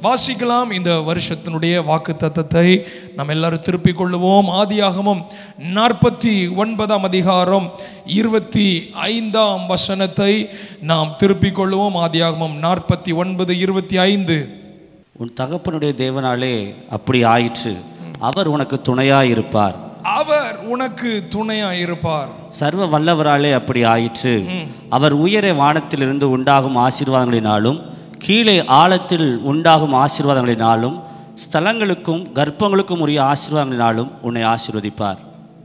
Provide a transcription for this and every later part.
வாசிக்கலாம் இந்த வருஷத்தினுடைய வாக்கு தத்தத்தை நம்ம எல்லாரும் திருப்பிக் கொள்ளுவோம் ஆதியாகமம் நாற்பத்தி ஒன்பதாம் அதிகாரம் இருபத்தி ஐந்தாம் வசனத்தை நாம் திருப்பிக் கொள்ளுவோம் ஆதியாகமம் நாற்பத்தி ஒன்பது இருபத்தி ஐந்து உன் தகப்பனுடைய தேவனாலே அப்படி ஆயிற்று அவர் உனக்கு துணையாயிருப்பார் அவர் உனக்கு துணையா இருப்பார் சர்வ வல்லவராலே அப்படி ஆயிற்று அவர் உயரே வானத்திலிருந்து உண்டாகும் ஆசீர்வாதங்களினாலும் கீழே ஆழத்தில் உண்டாகும் ஆசீர்வாதங்களினாலும் ஸ்தலங்களுக்கும் கர்ப்பங்களுக்கும் உரிய ஆசீர்வாதங்களினாலும் உன்னை ஆசீர்வதிப்பார்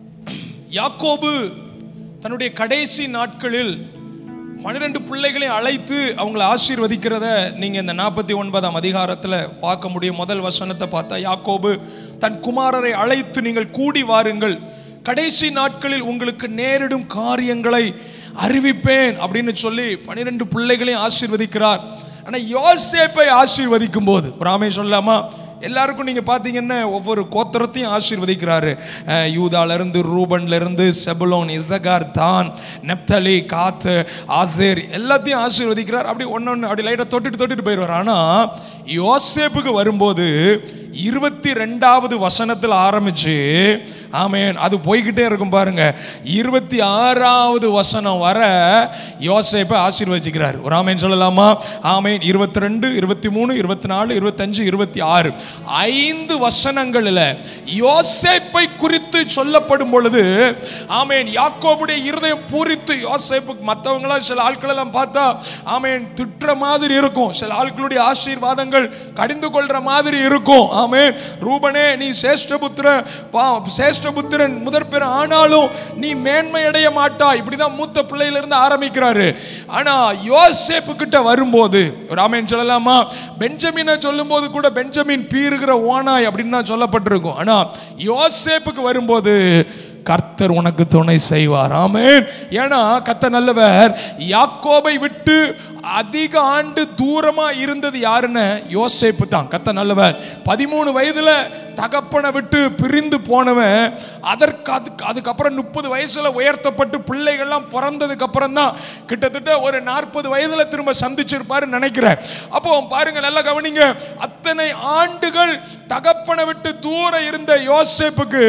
யாக்கோபு தன்னுடைய கடைசி நாட்களில் பன்னிரெண்டு பிள்ளைகளை அழைத்து அவங்கள ஆசீர்வதிக்கிறத நீங்க இந்த நாற்பத்தி ஒன்பதாம் அதிகாரத்துல பார்க்க முடியும் முதல் வசனத்தை பார்த்தா யாக்கோபு தன் குமாரரை அழைத்து நீங்கள் கூடி வாருங்கள் கடைசி நாட்களில் உங்களுக்கு நேரிடும் காரியங்களை அறிவிப்பேன் அப்படின்னு சொல்லி பன்னிரெண்டு பிள்ளைகளையும் ஆசீர்வதிக்கிறார் ஆனா யோசேப்பை ஆசீர்வதிக்கும் போது ஒரு ஆமை சொல்லலாமா எல்லாருக்கும் நீங்க பாத்தீங்கன்னா ஒவ்வொரு கோத்திரத்தையும் ஆசீர்வதிக்கிறாரு அஹ் யூதால இருந்து ரூபன்ல இருந்து செபுலோன் இசகார் தான் நெப்தலி காத்து ஆசேர் எல்லாத்தையும் ஆசீர்வதிக்கிறார் அப்படி ஒன்னொன்னு அப்படி லைட்டா தொட்டுட்டு தொட்டுட்டு போயிடுவார் ஆனா யோசேப்புக்கு வரும்போது இருபத்தி ரெண்டாவது வசனத்தில் ஆரம்பிச்சு ஆமேன் அது போய்கிட்டே இருக்கும் பாருங்க இருபத்தி ஆறாவது வசனம் வர யோசேப்பை ஆசீர்வதிக்கிறார் ஒரு ஆமேன் சொல்லலாமா ஆமேன் இருபத்தி ரெண்டு இருபத்தி மூணு இருபத்தி நாலு இருபத்தஞ்சு இருபத்தி ஆறு ஐந்து வசனங்களில் யோசேப்பை குறித்து சொல்லப்படும் பொழுது ஆமேன் யாக்கோபுடைய இருதயம் பூரித்து யோசேப்புக்கு மற்றவங்களாம் சில ஆட்கள் எல்லாம் பார்த்தா ஆமேன் திட்டுற மாதிரி இருக்கும் சில ஆட்களுடைய ஆசீர்வாதங்கள் கடிந்து கொள்ற மாதிரி இருக்கும் ஆமேன் ரூபனே நீ சேஷ்டபுத்திரன் பா சேஷ்டபுத்திரன் முதற் ஆனாலும் நீ மேன்மை அடைய மாட்டா இப்படிதான் மூத்த பிள்ளையில இருந்து ஆரம்பிக்கிறாரு ஆனா யோசேப்பு கிட்ட வரும்போது ஒரு ஆமேன் சொல்லலாமா பெஞ்சமினை சொல்லும்போது கூட பெஞ்சமின் பீறுகிற ஓனாய் அப்படின்னு தான் சொல்லப்பட்டிருக்கும் ஆனா யோசேப்புக்கு வரும்போது கர்த்தர் உனக்கு துணை செய்வார் ஆமென் ஏன்னா கர்த்தர் நல்லவர் யாக்கோபை விட்டு அதிக ஆண்டு தூரமா இருந்தது யாருன்னு யோசேப்பு தான் கத்த நல்லவர் பதிமூணு வயதுல தகப்பனை விட்டு பிரிந்து போனவன் அதற்கு அதுக்கு அதுக்கப்புறம் முப்பது வயசுல உயர்த்தப்பட்டு பிள்ளைகள்லாம் பிறந்ததுக்கு அப்புறம் தான் கிட்டத்தட்ட ஒரு நாற்பது வயதுல திரும்ப சந்திச்சிருப்பாருன்னு நினைக்கிறேன் அப்போ பாருங்க நல்லா கவனிங்க அத்தனை ஆண்டுகள் தகப்பனை விட்டு தூரம் இருந்த யோசேப்புக்கு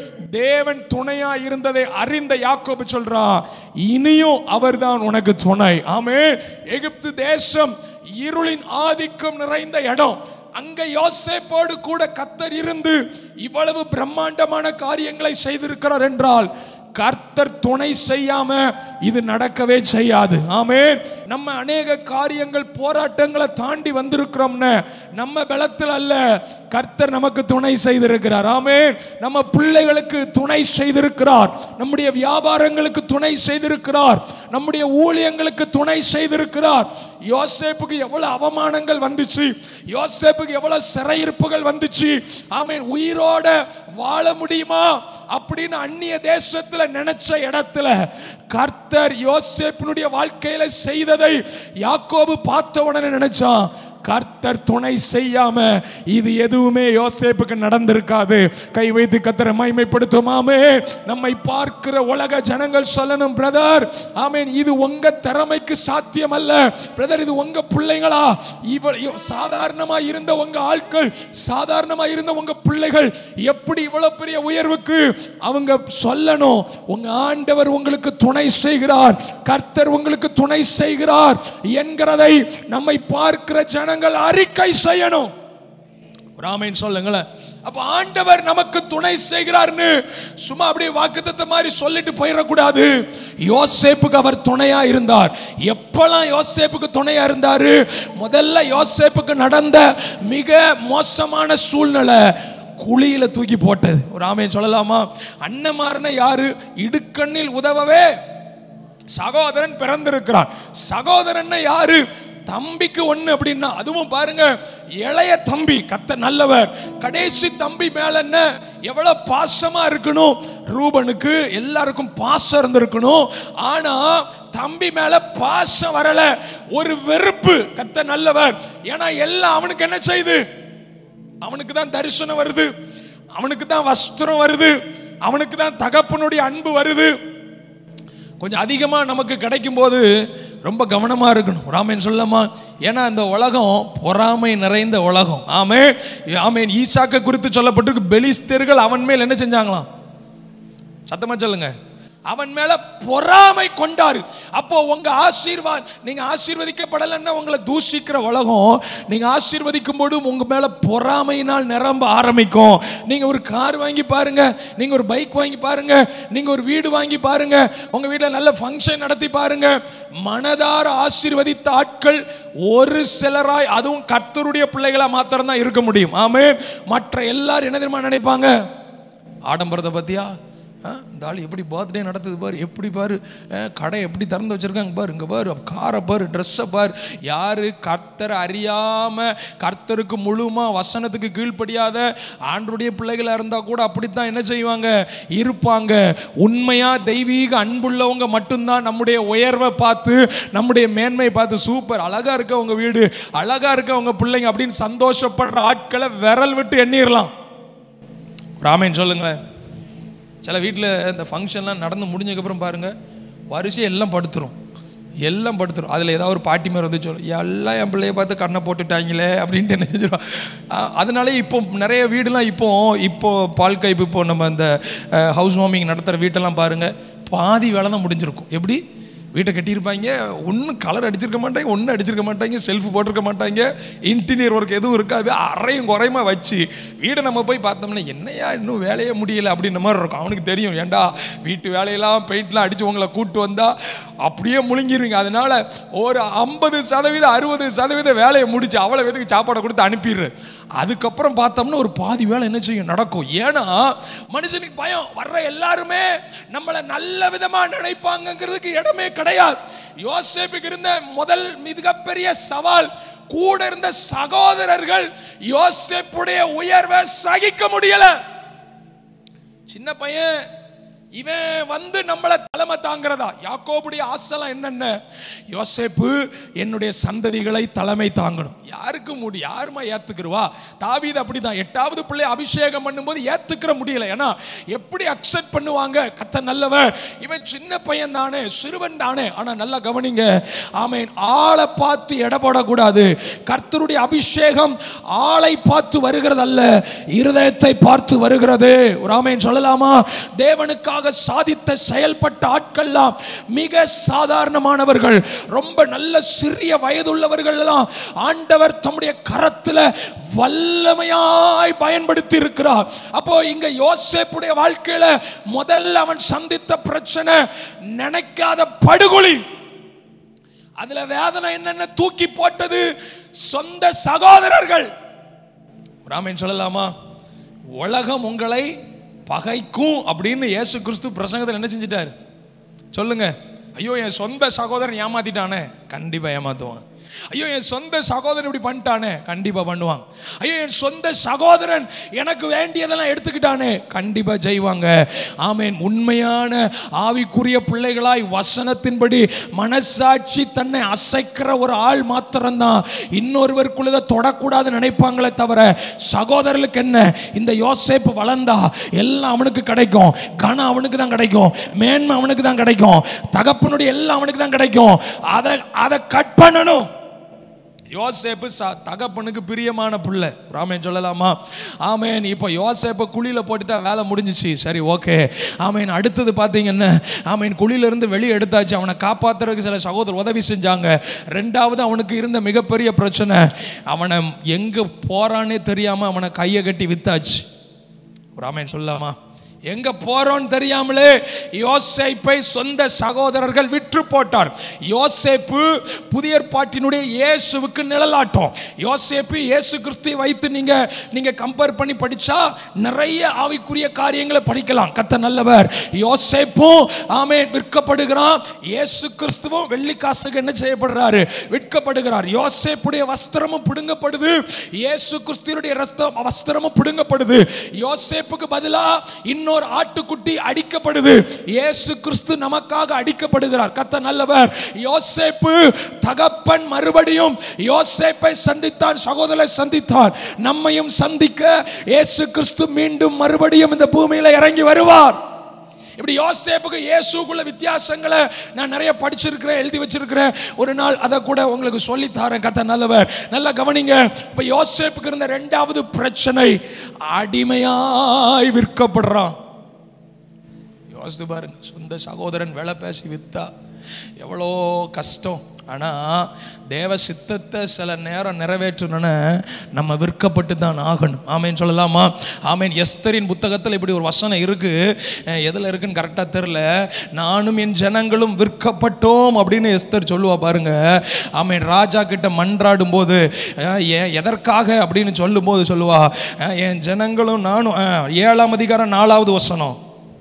தேவன் துணையா இருந்ததை அறிந்த யாக்கோபு சொல்றான் இனியும் அவர்தான் உனக்கு துணை ஆமே எகிப்து தேசம் இருளின் ஆதிக்கம் நிறைந்த இடம் அங்க யோசேப்போடு கூட கத்தர் இருந்து இவ்வளவு பிரம்மாண்டமான காரியங்களை செய்திருக்கிறார் என்றால் கர்த்தர் துணை செய்யாம இது நடக்கவே செய்யாது ஆமே நம்ம அநேக காரியங்கள் போராட்டங்களை தாண்டி வந்திருக்கிறோம்னு நம்ம பலத்தில் அல்ல கர்த்தர் நமக்கு துணை செய்திருக்கிறார் ஆமே நம்ம பிள்ளைகளுக்கு துணை செய்திருக்கிறார் நம்முடைய வியாபாரங்களுக்கு துணை செய்திருக்கிறார் நம்முடைய ஊழியங்களுக்கு துணை செய்திருக்கிறார் யோசேப்புக்கு எவ்வளவு அவமானங்கள் வந்துச்சு யோசேப்புக்கு எவ்வளவு சிறையிருப்புகள் வந்துச்சு ஆமீன் உயிரோட வாழ முடியுமா அப்படின்னு அந்நிய தேசத்துல நினைச்ச இடத்துல கர்த்தர் யோசேப்பினுடைய வாழ்க்கையில செய்ததை யாக்கோபு பார்த்த உடனே நினைச்சான் கர்த்தர் துணை செய்யாம இது எதுவுமே யோசேப்புக்கு நடந்திருக்காது கை வைத்து கத்தரை மைமைப்படுத்துமாமே நம்மை பார்க்கிற உலக ஜனங்கள் சொல்லணும் பிரதர் ஆமேன் இது உங்க திறமைக்கு சாத்தியம் அல்ல பிரதர் இது உங்க பிள்ளைங்களா இவ சாதாரணமா இருந்த உங்க ஆட்கள் சாதாரணமா இருந்த உங்க பிள்ளைகள் எப்படி இவ்வளவு பெரிய உயர்வுக்கு அவங்க சொல்லணும் உங்க ஆண்டவர் உங்களுக்கு துணை செய்கிறார் கர்த்தர் உங்களுக்கு துணை செய்கிறார் என்கிறதை நம்மை பார்க்கிற ஜனங்கள் அறிக்கை செய்யணும் ராமேன் சொல்லுங்களேன் அப்ப ஆண்டவர் நமக்கு துணை செய்கிறார்னு சும்மா அப்படியே வாக்குத்தத்த மாதிரி சொல்லிட்டு போயிடக்கூடாது யோசேப்புக்கு அவர் துணையா இருந்தார் எப்பெல்லாம் யோசேப்புக்கு துணையா இருந்தாரு முதல்ல யோசேப்புக்கு நடந்த மிக மோசமான சூழ்நிலை குழியில தூக்கி போட்டது ஒரு ஆமையன் சொல்லலாமா அண்ணமாரன யாரு இடுக்கண்ணில் உதவவே சகோதரன் பிறந்திருக்கிறான் சகோதரன் யாரு தம்பிக்கு ஒண்ணு அப்படின்னா அதுவும் பாருங்க இளைய தம்பி கத்த நல்லவர் கடைசி தம்பி மேல என்ன எவ்வளவு பாசமா இருக்கணும் ரூபனுக்கு எல்லாருக்கும் பாசம் இருந்திருக்கணும் ஆனா தம்பி மேல பாசம் வரல ஒரு வெறுப்பு கத்த நல்லவர் ஏன்னா எல்லாம் அவனுக்கு என்ன செய்யுது அவனுக்கு தான் தரிசனம் வருது அவனுக்கு தான் வஸ்திரம் வருது அவனுக்கு தான் தகப்பனுடைய அன்பு வருது கொஞ்சம் அதிகமாக நமக்கு கிடைக்கும் போது ரொம்ப கவனமா இருக்கணும் ராமேன் சொல்லமா ஏன்னா இந்த உலகம் பொறாமை நிறைந்த உலகம் ஆமே ஆமேன் ஈசாக்க குறித்து சொல்லப்பட்டிருக்கு பெலிஸ்தர்கள் அவன் மேல் என்ன செஞ்சாங்களாம் சத்தமா சொல்லுங்க அவன் மேல பொறாமை கொண்டாரு அப்போ உங்க ஆசீர்வாத் நீங்க ஆசீர்வதிக்கப்படலைன்னா உங்களை தூஷிக்கிற உலகம் நீங்க ஆசீர்வதிக்கும் போது உங்க மேல பொறாமையினால் நிரம்ப ஆரம்பிக்கும் நீங்க ஒரு கார் வாங்கி பாருங்க நீங்க ஒரு பைக் வாங்கி பாருங்க நீங்க ஒரு வீடு வாங்கி பாருங்க உங்க வீட்டில் நல்ல ஃபங்க்ஷன் நடத்தி பாருங்க மனதார ஆசீர்வதித்த ஆட்கள் ஒரு சிலராய் அதுவும் கர்த்தருடைய பிள்ளைகளா மாத்திரம் தான் இருக்க முடியும் ஆமே மற்ற எல்லாரும் என்ன தெரியுமா நினைப்பாங்க ஆடம்பரத்தை பத்தியா ஆ, இந்த ஆள் எப்படி பர்த்டே நடத்துது பாரு எப்படி பாரு ஆ, கடை எப்படி திறந்து வச்சிருக்காங்க பாரு இங்கே பாரு காரை பாரு ட்ரெஸ்ஸை பாரு யாரு கர்த்தரை அறியாம கர்த்தருக்கு முழுமா வசனத்துக்கு கீழ்ப்படியாத ஆண்டருடைய பிள்ளைகளாக இருந்தால் கூட அப்படித்தான் என்ன செய்வாங்க இருப்பாங்க உண்மையா தெய்வீக அன்புள்ளவங்க மட்டும்தான் நம்முடைய உயர்வை பார்த்து நம்முடைய மேன்மை பார்த்து சூப்பர் அழகா இருக்க உங்க வீடு அழகா இருக்க உங்க பிள்ளைங்க அப்படின்னு சந்தோஷப்படுற ஆட்களை விரல் விட்டு எண்ணிடலாம் ராமேன் சொல்லுங்களேன் சில வீட்டில் இந்த ஃபங்க்ஷன்லாம் நடந்து முடிஞ்சதுக்கப்புறம் பாருங்கள் வரிசையை எல்லாம் படுத்துரும் எல்லாம் படுத்துரும் அதில் ஏதாவது ஒரு பாட்டி மாதிரி வந்து சொல்லும் எல்லாம் என் பிள்ளைய பார்த்து கண்ணை போட்டுட்டாங்களே அப்படின்ட்டு என்ன செஞ்சிடும் அதனாலே இப்போ நிறைய வீடுலாம் இப்போ இப்போ பால் கைப்பு இப்போ நம்ம இந்த ஹவுஸ் வார்மிங் நடத்துகிற வீட்டெல்லாம் பாருங்கள் பாதி வேலை தான் முடிஞ்சிருக்கும் எப்படி வீட்டை கட்டியிருப்பாங்க ஒன்றும் கலர் அடிச்சிருக்க மாட்டாங்க ஒன்றும் அடிச்சிருக்க மாட்டாங்க செல்ஃப் போட்டிருக்க மாட்டாங்க இன்டீரியர் ஒர்க் எதுவும் இருக்காது அறையும் குறையுமா வச்சு வீடை நம்ம போய் பார்த்தோம்னா என்னையா இன்னும் வேலையே முடியல அப்படின்ற மாதிரி இருக்கும் அவனுக்கு தெரியும் ஏன்டா வீட்டு வேலையெல்லாம் பெயிண்ட்லாம் அடித்து உங்களை கூட்டு வந்தா அப்படியே முழுங்கிருவீங்க அதனால ஒரு ஐம்பது சதவீதம் அறுபது சதவீத வேலையை முடிச்சு அவ்வளோ பேத்துக்கு சாப்பாடை கொடுத்து அனுப்பிடுறது அதுக்கப்புறம் பார்த்தோம்னா ஒரு பாதி வேலை என்ன செய்யும் நடக்கும் ஏன்னா மனுஷனுக்கு பயம் வர்ற எல்லாருமே நம்மளை நல்ல விதமா நினைப்பாங்கங்கிறதுக்கு இடமே கிடையாது யோசேப்புக்கு இருந்த முதல் மிகப்பெரிய சவால் கூட இருந்த சகோதரர்கள் யோசேப்புடைய உயர்வை சகிக்க முடியல சின்ன பையன் இவன் வந்து நம்மளை தலைமை தாங்கிறதா யாக்கோபுடைய ஆசைலாம் என்னென்ன யோசேப்பு என்னுடைய சந்ததிகளை தலைமை தாங்கணும் யாருக்கு முடி யாருமா ஏத்துக்கிறவா தாவீது அப்படிதான் எட்டாவது பிள்ளை அபிஷேகம் பண்ணும்போது ஏத்துக்கிற முடியல ஏன்னா எப்படி அக்செப்ட் பண்ணுவாங்க கத்த நல்லவன் இவன் சின்ன பையன் தானே சிறுவன் தானே ஆனா நல்லா கவனிங்க ஆமேன் ஆளை பார்த்து எடை போடக்கூடாது கர்த்தருடைய அபிஷேகம் ஆளை பார்த்து வருகிறது அல்ல இருதயத்தை பார்த்து வருகிறது ஒரு ஆமேன் சொல்லலாமா தேவனுக்காக சாதித்த செயல்பட்ட ஆட்கள்லாம் மிக சாதாரணமானவர்கள் ரொம்ப நல்ல சிறிய வயதுள்ளவர்கள் எல்லாம் ஆண்டவர் தம்முடைய கரத்துல வல்லமையாய் பயன்படுத்தி இருக்கிறார் அப்போ இங்க யோசேப்புடைய வாழ்க்கையில முதல்ல அவன் சந்தித்த பிரச்சனை நினைக்காத படுகொலி அதுல வேதனை என்னென்ன தூக்கி போட்டது சொந்த சகோதரர்கள் ராமன் சொல்லலாமா உலகம் உங்களை பகைக்கும் அப்படின்னு இயேசு கிறிஸ்து பிரசங்கத்தில் என்ன செஞ்சிட்டாரு சொல்லுங்க ஐயோ என் சொந்த சகோதரன் ஏமாத்திட்டானே கண்டிப்பா ஏமாத்துவான் ஐயோ என் சொந்த சகோதரன் இப்படி பண்ணிட்டானே கண்டிப்பா பண்ணுவாங்க ஐயோ என் சொந்த சகோதரன் எனக்கு வேண்டியதெல்லாம் எடுத்துக்கிட்டானே கண்டிப்பா செய்வாங்க ஆமேன் உண்மையான ஆவிக்குரிய பிள்ளைகளாய் வசனத்தின்படி மனசாட்சி தன்னை அசைக்கிற ஒரு ஆள் மாத்திரம்தான் இன்னொருவருக்குள்ளதை தொடக்கூடாதுன்னு நினைப்பாங்களே தவிர சகோதரர்களுக்கு என்ன இந்த யோசேப்பு வளர்ந்தா எல்லாம் அவனுக்கு கிடைக்கும் கனம் அவனுக்கு தான் கிடைக்கும் மேன்மை அவனுக்கு தான் கிடைக்கும் தகப்பனுடைய எல்லாம் அவனுக்கு தான் கிடைக்கும் அதை அதை கட் பண்ணணும் யோசேப்பு ச- தகப்பனுக்கு பிரியமான புள்ள ராமேன் சொல்லலாமா ஆமேன் இப்போ யோசேப்பை குழியில் போட்டுட்டா வேலை முடிஞ்சிச்சு சரி ஓகே ஆமேன் அடுத்தது பார்த்தீங்கன்னா ஆமேன் குழியிலிருந்து வெளியே எடுத்தாச்சு அவனை காப்பாத்துறதுக்கு சில சகோதரர் உதவி செஞ்சாங்க ரெண்டாவது அவனுக்கு இருந்த மிகப்பெரிய பிரச்சனை அவனை எங்கே போறானே தெரியாமல் அவனை கையை கட்டி வித்தாச்சு ராமேன் சொல்லலாமா எங்க போறோம்னு தெரியாமலே யோசேப்பை சொந்த சகோதரர்கள் விற்று போட்டார் யோசேப்பு புதிய ஏற்பாட்டினுடைய இயேசுவுக்கு நிழலாட்டம் யோசேப்பு இயேசு கிறிஸ்துவை வைத்து நீங்க நீங்க கம்பேர் பண்ணி படிச்சா நிறைய ஆவிக்குரிய காரியங்களை படிக்கலாம் கத்த நல்லவர் யோசேப்பும் ஆமே விற்கப்படுகிறான் இயேசு கிறிஸ்துவும் வெள்ளி காசுக்கு என்ன செய்யப்படுறாரு விற்கப்படுகிறார் யோசேப்புடைய வஸ்திரமும் பிடுங்கப்படுது இயேசு கிறிஸ்துவனுடைய ரஸ்தம் வஸ்திரமும் பிடுங்கப்படுது யோசேப்புக்கு பதிலா இன்னொரு ஆட்டுக்குட்டி அடிக்கப்படுது இயேசு கிறிஸ்து நமக்காக அடிக்கப்படுகிறார் கத்த நல்லவர் யோசேப்பு தகப்பன் மறுபடியும் யோசேப்பை சந்தித்தான் சகோதரரை சந்தித்தான் நம்மையும் சந்திக்க இயேசு கிறிஸ்து மீண்டும் மறுபடியும் இந்த பூமியில இறங்கி வருவார் இப்படி யோசேப்புக்கு இயேசுக்குள்ள வித்தியாசங்களை நான் நிறைய படிச்சிருக்கிறேன் எழுதி வச்சிருக்கிறேன் ஒரு நாள் அதை கூட உங்களுக்கு சொல்லி தரேன் கத்த நல்லவர் நல்லா கவனிங்க இப்ப யோசேப்புக்கு இருந்த ரெண்டாவது பிரச்சனை அடிமையாய் விற்கப்படுறான் யோசித்து பாருங்க சொந்த சகோதரன் வேலை பேசி வித்தா எவ்வளோ கஷ்டம் ஆனால் தேவ சித்தத்தை சில நேரம் நிறைவேற்றணுன்னு நம்ம விற்கப்பட்டு தான் ஆகணும் ஆமேன்னு சொல்லலாமா ஆமேன் எஸ்தரின் புத்தகத்தில் இப்படி ஒரு வசனம் இருக்கு அஹ் எதுல இருக்குன்னு கரெக்டாக தெரில நானும் என் ஜனங்களும் விற்கப்பட்டோம் அப்படின்னு எஸ்தர் சொல்லுவா பாருங்க ஆமேன் ராஜா கிட்ட மன்றாடும் போது அஹ் ஏன் எதற்காக அப்படின்னு சொல்லும்போது சொல்லுவா அஹ் என் ஜனங்களும் நானும் அஹ் ஏழாம் அதிகாரம் நாலாவது வசனம்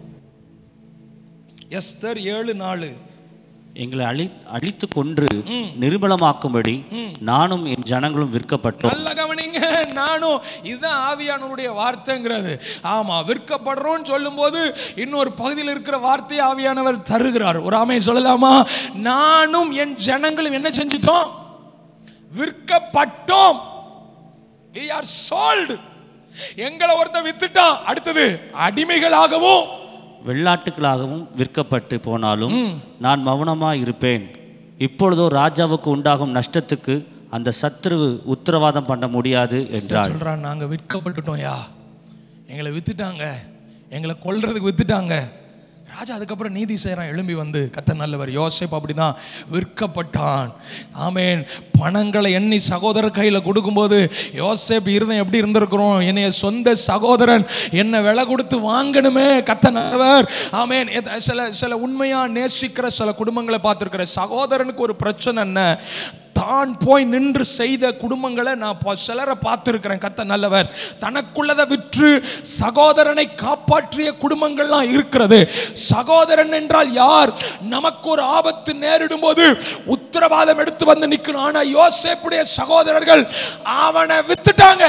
எஸ்தர் ஏழு நாலு எங்களை அழி அழித்து கொன்று நிர்மலமாக்கும்படி நானும் என் ஜனங்களும் விற்கப்பட்டோம் நல்ல கவனிங்க நானும் இதுதான் ஆவியானவருடைய வார்த்தைங்கிறது ஆமா விற்கப்படுறோம்னு சொல்லும்போது இன்னொரு பகுதியில் இருக்கிற வார்த்தையை ஆவியானவர் தருகிறார் ஒரு ஆமையை சொல்லலாமா நானும் என் ஜனங்களும் என்ன செஞ்சிட்டோம் விற்கப்பட்டோம் we are sold எங்களை ஒருத்தன் வித்துட்டான் அடுத்தது அடிமைகளாகவும் வெள்ளாட்டுகளாகவும் விற்கப்பட்டு போனாலும் நான் மௌனமாய் இருப்பேன் இப்பொழுதோ ராஜாவுக்கு உண்டாகும் நஷ்டத்துக்கு அந்த சத்துருவு உத்தரவாதம் பண்ண முடியாது என்றாள் சொல்றான் நாங்க விற்கப்பட்டுட்டோம் யா எங்களை வித்துட்டாங்க எங்களை கொல்றதுக்கு வித்துட்டாங்க ராஜா அதுக்கப்புறம் நீதி செய்கிறான் எழும்பி வந்து கத்த நல்லவர் யோசேப் அப்படிதான் விற்கப்பட்டான் ஆமேன் பணங்களை எண்ணி சகோதரர் கையில் கொடுக்கும்போது யோசேப் இருந்தேன் எப்படி இருந்திருக்கிறோம் என்னைய சொந்த சகோதரன் என்ன விலை கொடுத்து வாங்கணுமே கத்த நல்லவர் ஆமேன் எத- சில சில உண்மையா நேசிக்கிற சில குடும்பங்களை பார்த்துருக்கிற சகோதரனுக்கு ஒரு பிரச்சனை என்ன தான் போய் நின்று செய்த குடும்பங்களை நான் ப- சிலரை பார்த்துருக்கிறேன் கத்த நல்லவர் தனக்குள்ளதை விற்று சகோதரனை காப்பாற்றிய குடும்பங்கள்லாம் இருக்கிறது சகோதரன் என்றால் யார் நமக்கு ஒரு ஆபத்து நேரிடும் போது உத்தரவாதம் எடுத்து வந்து நிற்கணும் ஆனா யோசேப்புடைய சகோதரர்கள் அவனை வித்துட்டாங்க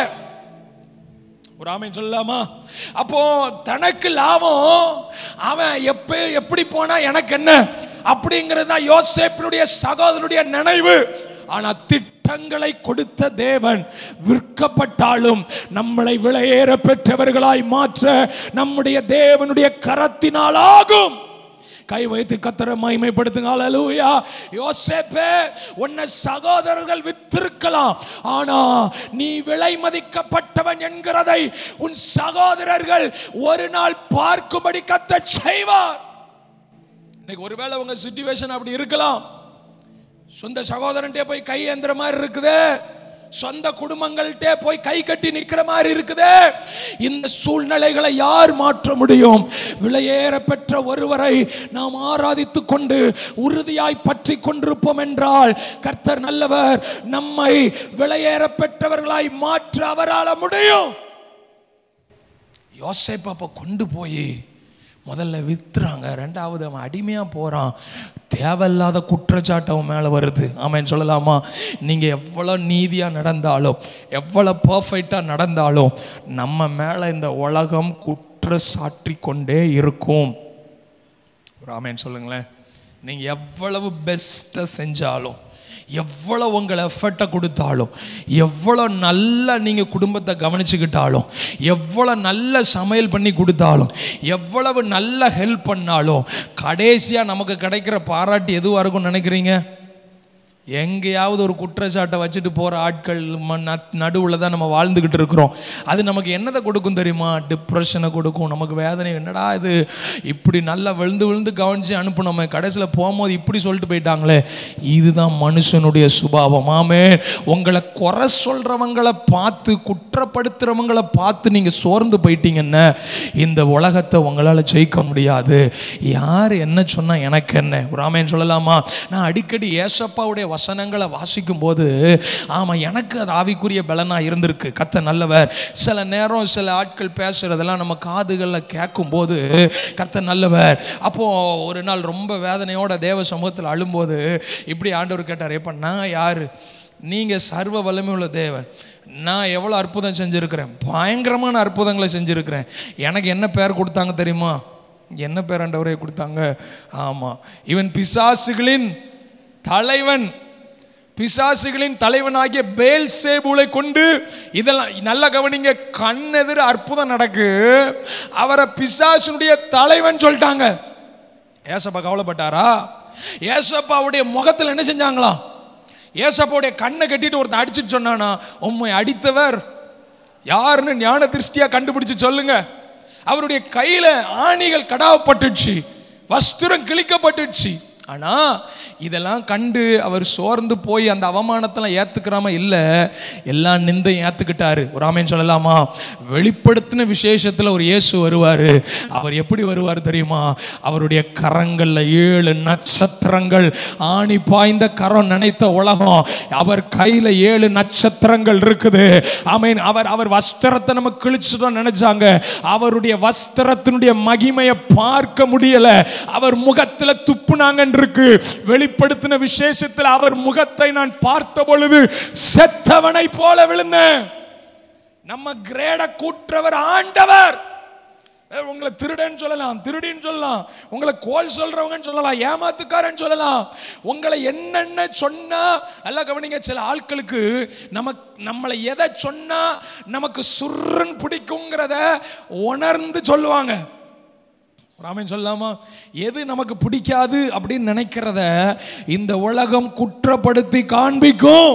ஒரு ஆமை சொல்லலாமா அப்போ தனக்கு லாபம் அவன் எப்ப எப்படி போனா எனக்கு என்ன அப்படிங்கிறது தான் யோசேப்பினுடைய சகோதரனுடைய நினைவு ஆனா திட்டங்களை கொடுத்த தேவன் விற்கப்பட்டாலும் நம்மளை விலையேற பெற்றவர்களாய் மாற்ற நம்முடைய தேவனுடைய கரத்தினால் ஆகும் கை வைத்து கத்தரை மகிமைப்படுத்துங்க ஹalleluya யோசேப்பே உன்னை சகோதரர்கள் வித்திருக்கலாம் ஆனா நீ விலை மதிக்கப்பட்டவன் என்கிறதை உன் சகோதரர்கள் ஒரு நாள் பார்க்கும்படி கத்த செய்வார் இன்னைக்கு ஒருவேளை உங்க சுச்சுவேஷன் அப்படி இருக்கலாம் சொந்த சகோதரன்ட்டே போய் கை ஏந்துற மாதிரி இருக்குது சொந்த குடும்பங்கள்ட்டே போய் கை கட்டி நிக்கிற மாதிரி இருக்குது இந்த சூழ்நிலைகளை யார் மாற்ற முடியும் விலையேற பெற்ற ஒருவரை நாம் ஆராதித்துக் கொண்டு உறுதியாய் பற்றி கொண்டிருப்போம் என்றால் கர்த்தர் நல்லவர் நம்மை விலையேற பெற்றவர்களாய் மாற்ற அவரால முடியும் யோசேப்பு அப்போ கொண்டு போய் முதல்ல வித்துறாங்க ரெண்டாவது அவன் அடிமையாக போகிறான் தேவையில்லாத குற்றச்சாட்டு அவன் மேலே வருது ஆமென் சொல்லலாமா நீங்கள் எவ்வளோ நீதியாக நடந்தாலும் எவ்வளோ பர்ஃபெக்டாக நடந்தாலும் நம்ம மேலே இந்த உலகம் குற்றச்சாட்டி கொண்டே இருக்கும் ஒரு ஆமேன் சொல்லுங்களேன் நீங்கள் எவ்வளவு பெஸ்ட்டாக செஞ்சாலும் எவ்வளவு உங்களை எஃபர்ட்டை கொடுத்தாலும் எவ்வளோ நல்லா நீங்கள் குடும்பத்தை கவனிச்சுக்கிட்டாலும் எவ்வளோ நல்ல சமையல் பண்ணி கொடுத்தாலும் எவ்வளவு நல்ல ஹெல்ப் பண்ணாலும் கடைசியாக நமக்கு கிடைக்கிற பாராட்டு எதுவாக இருக்கும்னு நினைக்கிறீங்க எங்கேயாவது ஒரு குற்றச்சாட்டை வச்சுட்டு போகிற ஆட்கள் நடுவில் தான் நம்ம வாழ்ந்துக்கிட்டு இருக்கிறோம் அது நமக்கு என்னதை கொடுக்கும் தெரியுமா டிப்ரெஷனை கொடுக்கும் நமக்கு வேதனை என்னடா இது இப்படி நல்லா விழுந்து விழுந்து கவனித்து அனுப்பணுமே கடைசியில் போகும்போது இப்படி சொல்லிட்டு போயிட்டாங்களே இதுதான் மனுஷனுடைய சுபாவம் ஆமே உங்களை குறை சொல்கிறவங்களை பார்த்து குற்றப்படுத்துகிறவங்களை பார்த்து நீங்கள் சோர்ந்து போயிட்டீங்கன்னா இந்த உலகத்தை உங்களால் ஜெயிக்க முடியாது யார் என்ன சொன்னால் எனக்கு என்ன ஒரு ஆமேன்னு சொல்லலாமா நான் அடிக்கடி ஏசப்பாவுடைய வசனங்களை வாசிக்கும் போது ஆமாம் எனக்கு அது ஆவிக்குரிய பலனாக இருந்திருக்கு கத்த நல்லவர் சில நேரம் சில ஆட்கள் பேசுறதெல்லாம் நம்ம காதுகளில் கேட்கும்போது கத்த நல்லவர் அப்போ ஒரு நாள் ரொம்ப வேதனையோட தேவ சமூகத்தில் அழும்போது இப்படி ஆண்டவர் கேட்டார் எப்ப நான் யாரு நீங்கள் சர்வ வல்லமை உள்ள தேவன் நான் எவ்வளோ அற்புதம் செஞ்சுருக்கிறேன் பயங்கரமான அற்புதங்களை செஞ்சுருக்கிறேன் எனக்கு என்ன பேர் கொடுத்தாங்க தெரியுமா என்ன பேர் ஆண்டவரே கொடுத்தாங்க ஆமாம் இவன் பிசாசுகளின் தலைவன் பிசாசுகளின் தலைவனாகிய பேல் சேபுலை கொண்டு இதெல்லாம் நல்ல கவனிங்க கண்ணெதிர அற்புதம் நடக்கு அவரை பிசாசுனுடைய தலைவன் சொல்லிட்டாங்க ஏசப்பா கவலைப்பட்டாரா ஏசப்பாவுடைய முகத்தில் என்ன செஞ்சாங்களாம் ஏசப்பாவுடைய கண்ணை கட்டிட்டு ஒருத்தன் அடிச்சுட்டு சொன்னானா உம்மை அடித்தவர் யாருன்னு ஞான திருஷ்டியா கண்டுபிடிச்சு சொல்லுங்க அவருடைய கையில ஆணிகள் கடாவப்பட்டுச்சு வஸ்திரம் கிழிக்கப்பட்டுச்சு ஆனா இதெல்லாம் கண்டு அவர் சோர்ந்து போய் அந்த அவமானத்தெல்லாம் ஏத்துக்கிறாம இல்ல எல்லா நிந்தையும் ஏத்துக்கிட்டாரு ஒரு ஆமேன் சொல்லலாமா வெளிப்படுத்தின விசேஷத்துல ஒரு இயேசு வருவாரு அவர் எப்படி வருவார் தெரியுமா அவருடைய கரங்கள்ல ஏழு நட்சத்திரங்கள் ஆணி பாய்ந்த கரம் நினைத்த உலகம் அவர் கையில ஏழு நட்சத்திரங்கள் இருக்குது ஆமீன் அவர் அவர் வஸ்திரத்தை நம்ம கிழிச்சுட்டோம் நினைச்சாங்க அவருடைய வஸ்திரத்தினுடைய மகிமையை பார்க்க முடியல அவர் முகத்துல துப்புனாங்கன்னு இருக்கு வெளிப்படுத்தின விசேஷத்தில் அவர் முகத்தை நான் பார்த்த பொழுது செத்தவனை போல விழுந்தேன் நம்ம கிரேட கூற்றவர் ஆண்டவர் ஏ, உங்களை திருடன்னு சொல்லலாம் திருடின்னு சொல்லலாம் உங்களை கோல் சொல்றவங்கன்னு சொல்லலாம் ஏமாத்துக்காரன்னு சொல்லலாம் உங்களை என்னென்ன சொன்னா நல்லா கவனிங்க சில ஆட்களுக்கு நமக்கு நம்மளை எதை சொன்னா நமக்கு சுருன்னு பிடிக்குங்கிறத உணர்ந்து சொல்லுவாங்க ராமன் சொல்லலாமா எது நமக்கு பிடிக்காது அப்படின்னு நினைக்கிறத இந்த உலகம் குற்றப்படுத்தி காண்பிக்கும்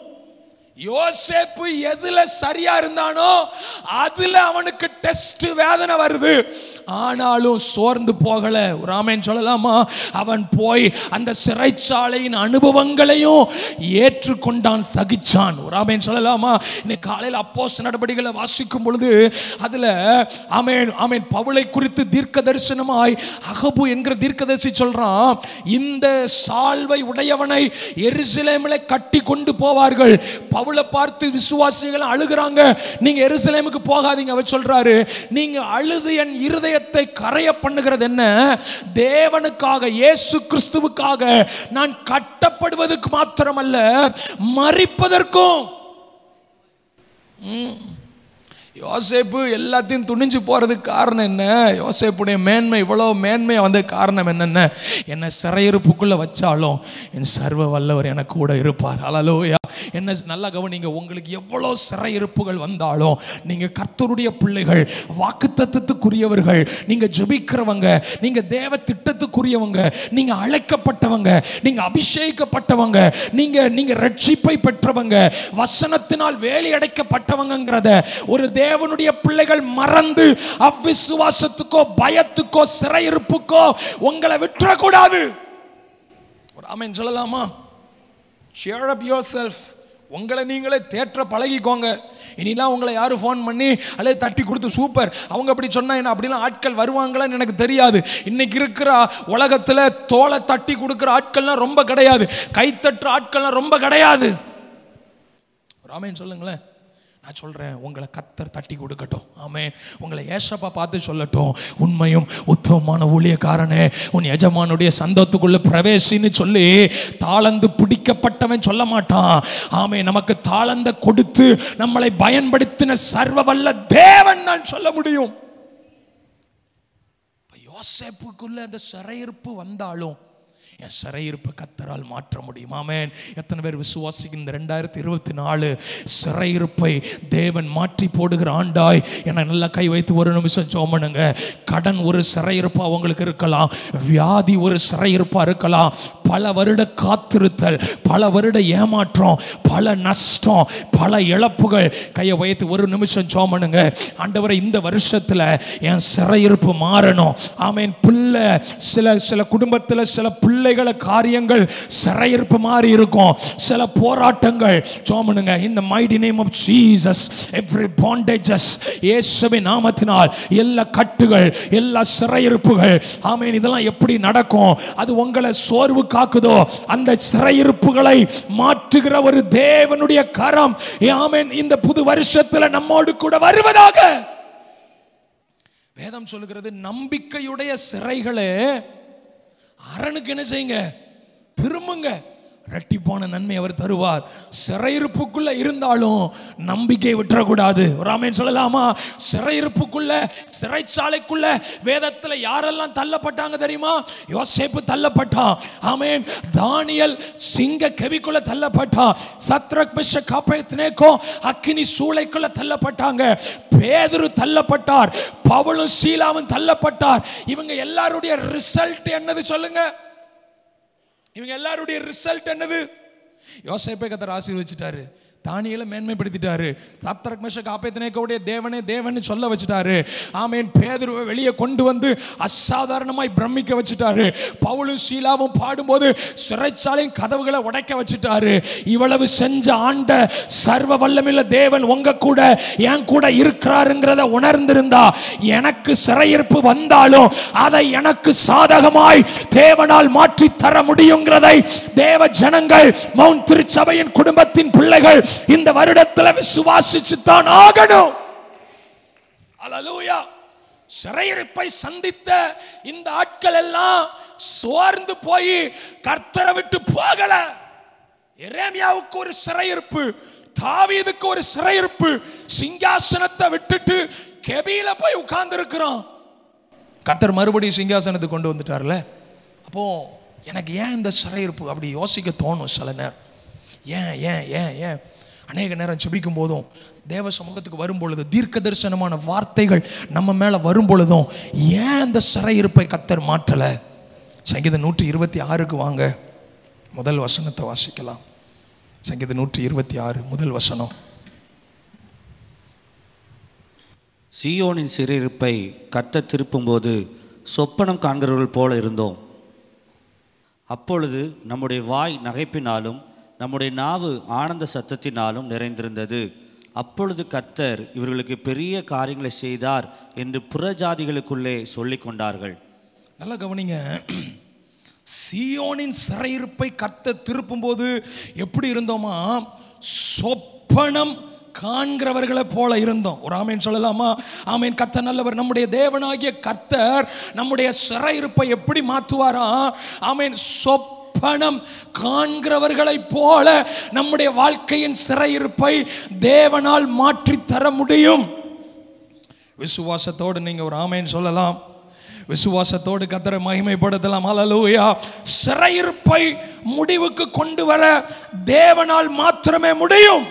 யோசேப்பு எதுல சரியா இருந்தானோ அதுல அவனுக்கு டெஸ்ட் வேதனை வருது ஆனாலும் சோர்ந்து போகல ராமன் சொல்லலாமா அவன் போய் அந்த சிறைச்சாலையின் அனுபவங்களையும் ஏற்றுக்கொண்டான் சகிச்சான் ராமன் சொல்லலாமா இன்னைக்கு காலையில் அப்போஸ் நடவடிக்கைகளை வாசிக்கும் பொழுது அதுல ஆமேன் ஆமேன் பவுளை குறித்து தீர்க்க தரிசனமாய் அகபு என்கிற தீர்க்கதரிசி சொல்றான் இந்த சால்வை உடையவனை எருசலேமில் கட்டி கொண்டு போவார்கள் பவுலை பார்த்து விசுவாசிகள் அழுகிறாங்க நீங்க எருசலேமுக்கு போகாதீங்க அவர் சொல்றாரு நீங்க அழுது என் இருதயத்தை கரைய பண்ணுகிறது என்ன தேவனுக்காக இயேசு கிறிஸ்துவுக்காக நான் கட்டப்படுவதற்கு மாத்திரமல்ல மறிப்பதற்கும் யோசேப்பு எல்லாத்தையும் துணிஞ்சு போறதுக்கு காரணம் என்ன யோசேப்புடைய மேன்மை இவ்வளோ மேன்மை வந்த காரணம் என்னென்ன என்னை சிறையிருப்புக்குள்ள வச்சாலும் என் சர்வ வல்லவர் எனக்கு கூட இருப்பார் அலலோயா என்ன நல்லா கவனிங்க உங்களுக்கு எவ்வளோ சிறையிருப்புகள் வந்தாலும் நீங்க கர்த்தருடைய பிள்ளைகள் வாக்குத்தத்தத்துக்குரியவர்கள் நீங்க ஜெபிக்கிறவங்க நீங்க தேவ திட்டத்துக்குரியவங்க நீங்க அழைக்கப்பட்டவங்க நீங்க அபிஷேகிக்கப்பட்டவங்க நீங்க நீங்க ரட்சிப்பை பெற்றவங்க வசனத்தினால் வேலி அடைக்கப்பட்டவங்கிறத ஒரு தேவனுடைய பிள்ளைகள் மறந்து அவ்விசுவாசத்துக்கோ பயத்துக்கோ சிறையிருப்புக்கோ உங்களை விட்டுறக்கூடாது ஒரு ஆமென் சொல்லலாமா ஷேர் அப் யோர் செல்ஃப் உங்களை நீங்களே தேற்ற பழகிக்கோங்க இனிலாம் உங்களை யாரும் ஃபோன் பண்ணி அல்லது தட்டி கொடுத்து சூப்பர் அவங்க அப்படி சொன்னா என்ன அப்படிலாம் ஆட்கள் வருவாங்களான்னு எனக்கு தெரியாது இன்னைக்கு இருக்கிற உலகத்தில் தோலை தட்டி கொடுக்குற ஆட்கள்லாம் ரொம்ப கிடையாது கைத்தட்டுற ஆட்கள்லாம் ரொம்ப கிடையாது ராமேன் சொல்லுங்களேன் நான் சொல்றேன் உங்களை கத்தர் தட்டி கொடுக்கட்டும் ஆமென் உங்களை ஏசப்பா பார்த்து சொல்லட்டும் உண்மையும் உத்தமமான ஊழியக்காரனே உன் எஜமானுடைய சந்தத்துக்குள்ள பிரவேசின்னு சொல்லி தாளந்து பிடிக்கப்பட்டவன் சொல்ல மாட்டான் ஆமே நமக்கு தாளந்த கொடுத்து நம்மளை பயன்படுத்தின சர்வ வல்ல தேவன் தான் சொல்ல முடியும் இப்ப யோசேப்புக்குள்ள அந்த சிறையிருப்பு வந்தாலும் என் சிறையிருப்பு கத்தரால் மாற்ற முடியும் ஆமென் எத்தனை பேர் விசுவாசிக்கு இந்த ரெண்டாயிரத்தி இருபத்தி நாலு சிறையிருப்பை தேவன் மாற்றி போடுகிற ஆண்டாய் என நல்லா கை வைத்து ஒரு நிமிஷம் சோமனுங்க கடன் ஒரு சிறையிருப்பா உங்களுக்கு இருக்கலாம் வியாதி ஒரு சிறையிருப்பா இருக்கலாம் பல வருட காத்திருத்தல் பல வருட ஏமாற்றம் பல நஷ்டம் பல இழப்புகள் கையை வைத்து ஒரு நிமிஷம் சோமனுங்க ஆண்டவரை இந்த வருஷத்துல என் சிறையிருப்பு மாறணும் ஆமென் பிள்ளை சில சில குடும்பத்தில் சில பிள்ளைகள காரியங்கள் சிறையிருப்பு மாதிரி இருக்கும் சில போராட்டங்கள் சோமனுங்க இந்த mighty name of Jesus every bondages இயேசுவின் நாமத்தினால் எல்லா கட்டுகள் எல்லா சிறையிருப்புகள் ஆமென் இதெல்லாம் எப்படி நடக்கும் அது உங்களை சோர்வு காக்குதோ அந்த சிறையிருப்புகளை மாற்றுகிற ஒரு தேவனுடைய கரம் ஆமென் இந்த புது வருஷத்துல நம்மோடு கூட வருவதாக வேதம் சொல்லுகிறது நம்பிக்கையுடைய சிறைகளே அரணுக்கு என்ன செய்யுங்க திரும்புங்க ரெட்டிப்பான நன்மை அவர் தருவார் சிறையிருப்புக்குள்ள இருந்தாலும் நம்பிக்கை விட்டுறக்கூடாது ஒரு ஆமேன் சொல்லலாமா சிறையிருப்புக்குள்ள சிறைச்சாலைக்குள்ள வேதத்துல யாரெல்லாம் தள்ளப்பட்டாங்க தெரியுமா யோசேப்பு தள்ளப்பட்டான் ஆமேன் தானியல் சிங்க கெவிக்குள்ள தள்ளப்பட்டான் சத்ரக் பிஷ காப்பேத்னேக்கோ அக்கினி சூளைக்குள்ள தள்ளப்பட்டாங்க பேதுரு தள்ளப்பட்டார் பவுலும் சீலாவும் தள்ளப்பட்டார் இவங்க எல்லாருடைய ரிசல்ட் என்னது சொல்லுங்க இவங்க எல்லாருடைய ரிசல்ட் என்னது யோசேப்பை கத்தர் ஆசீர்வச்சிட்டாரு தானியலை மேன்மைப்படுத்திட்டாரு சத்தரக் மேஷக் ஆபேத்தனேக்கோடைய தேவனே தேவன் சொல்ல வச்சுட்டாரு ஆமேன் பேதுருவை வெளியே கொண்டு வந்து அசாதாரணமாய் பிரமிக்க வச்சுட்டாரு பவுலும் சீலாவும் பாடும்போது சிறைச்சாலையின் கதவுகளை உடைக்க வச்சுட்டாரு இவ்வளவு செஞ்ச ஆண்ட சர்வ வல்லமில்ல தேவன் உங்க கூட என் கூட இருக்கிறாருங்கிறத உணர்ந்திருந்தா எனக்கு சிறையிருப்பு வந்தாலும் அதை எனக்கு சாதகமாய் தேவனால் மாற்றி தர முடியுங்கிறதை தேவ ஜனங்கள் மவுண்ட் திருச்சபையின் குடும்பத்தின் பிள்ளைகள் இந்த வருடத்துல விசுவாசிச்சு தான் ஆகணும் அல்லேலூயா சிறையிருப்பை சந்தித்த இந்த ஆட்கள் எல்லாம் சோர்ந்து போய் கர்த்தரை விட்டு போகல எரேமியாவுக்கு ஒரு சிறையிருப்பு தாவீதுக்கு ஒரு சிறையிருப்பு சிங்காசனத்தை விட்டுட்டு கெபியில போய் உட்கார்ந்து இருக்கிறான் கத்தர் மறுபடியும் சிங்காசனத்துக்கு கொண்டு வந்துட்டார்ல அப்போ எனக்கு ஏன் இந்த சிறையிருப்பு அப்படி யோசிக்க தோணும் சில நேரம் ஏன் ஏன் ஏன் ஏன் அநேக நேரம் ஜெபிக்கும் போதும் தேவ சமூகத்துக்கு வரும் பொழுது தீர்க்க தரிசனமான வார்த்தைகள் நம்ம மேல வரும் பொழுதும் ஏன் இந்த சிறையிருப்பை கத்தர் மாற்றல சங்கீதம் நூற்றி இருபத்தி ஆறுக்கு வாங்க முதல் வசனத்தை வாசிக்கலாம் சங்கீதம் நூற்றி இருபத்தி ஆறு முதல் வசனம் சீயோனின் சிறையிருப்பை கத்த திருப்பும்போது சொப்பனம் காண்கிறவர்கள் போல இருந்தோம் அப்பொழுது நம்முடைய வாய் நகைப்பினாலும் நம்முடைய நாவு ஆனந்த சத்தத்தினாலும் நிறைந்திருந்தது அப்பொழுது கர்த்தர் இவர்களுக்கு பெரிய காரியங்களை செய்தார் என்று புறஜாதிகளுக்குள்ளே சொல்லிக் கொண்டார்கள் நல்லா கவனிங்க சியோனின் சிறையிருப்பை கத்த திருப்பும்போது எப்படி இருந்தோமா சொப்பனம் காண்கிறவர்களை போல இருந்தோம் ஒரு ஆமேன் சொல்லலாமா ஆமேன் கத்த நல்லவர் நம்முடைய தேவனாகிய கர்த்தர் நம்முடைய சிறையிருப்பை எப்படி மாற்றுவாரா ஆமேன் சொப்பனம் காண்கிறவர்களைப் போல நம்முடைய வாழ்க்கையின் சிறையிருப்பை தேவனால் மாற்றித் தர முடியும் விசுவாசத்தோடு நீங்க ஒரு ஆமேன் சொல்லலாம் விசுவாசத்தோடு கத்தரை மகிமைப்படுத்தலாம் ஹalleluya சிறையிருப்பை முடிவுக்கு கொண்டு வர தேவனால் மாத்திரமே முடியும்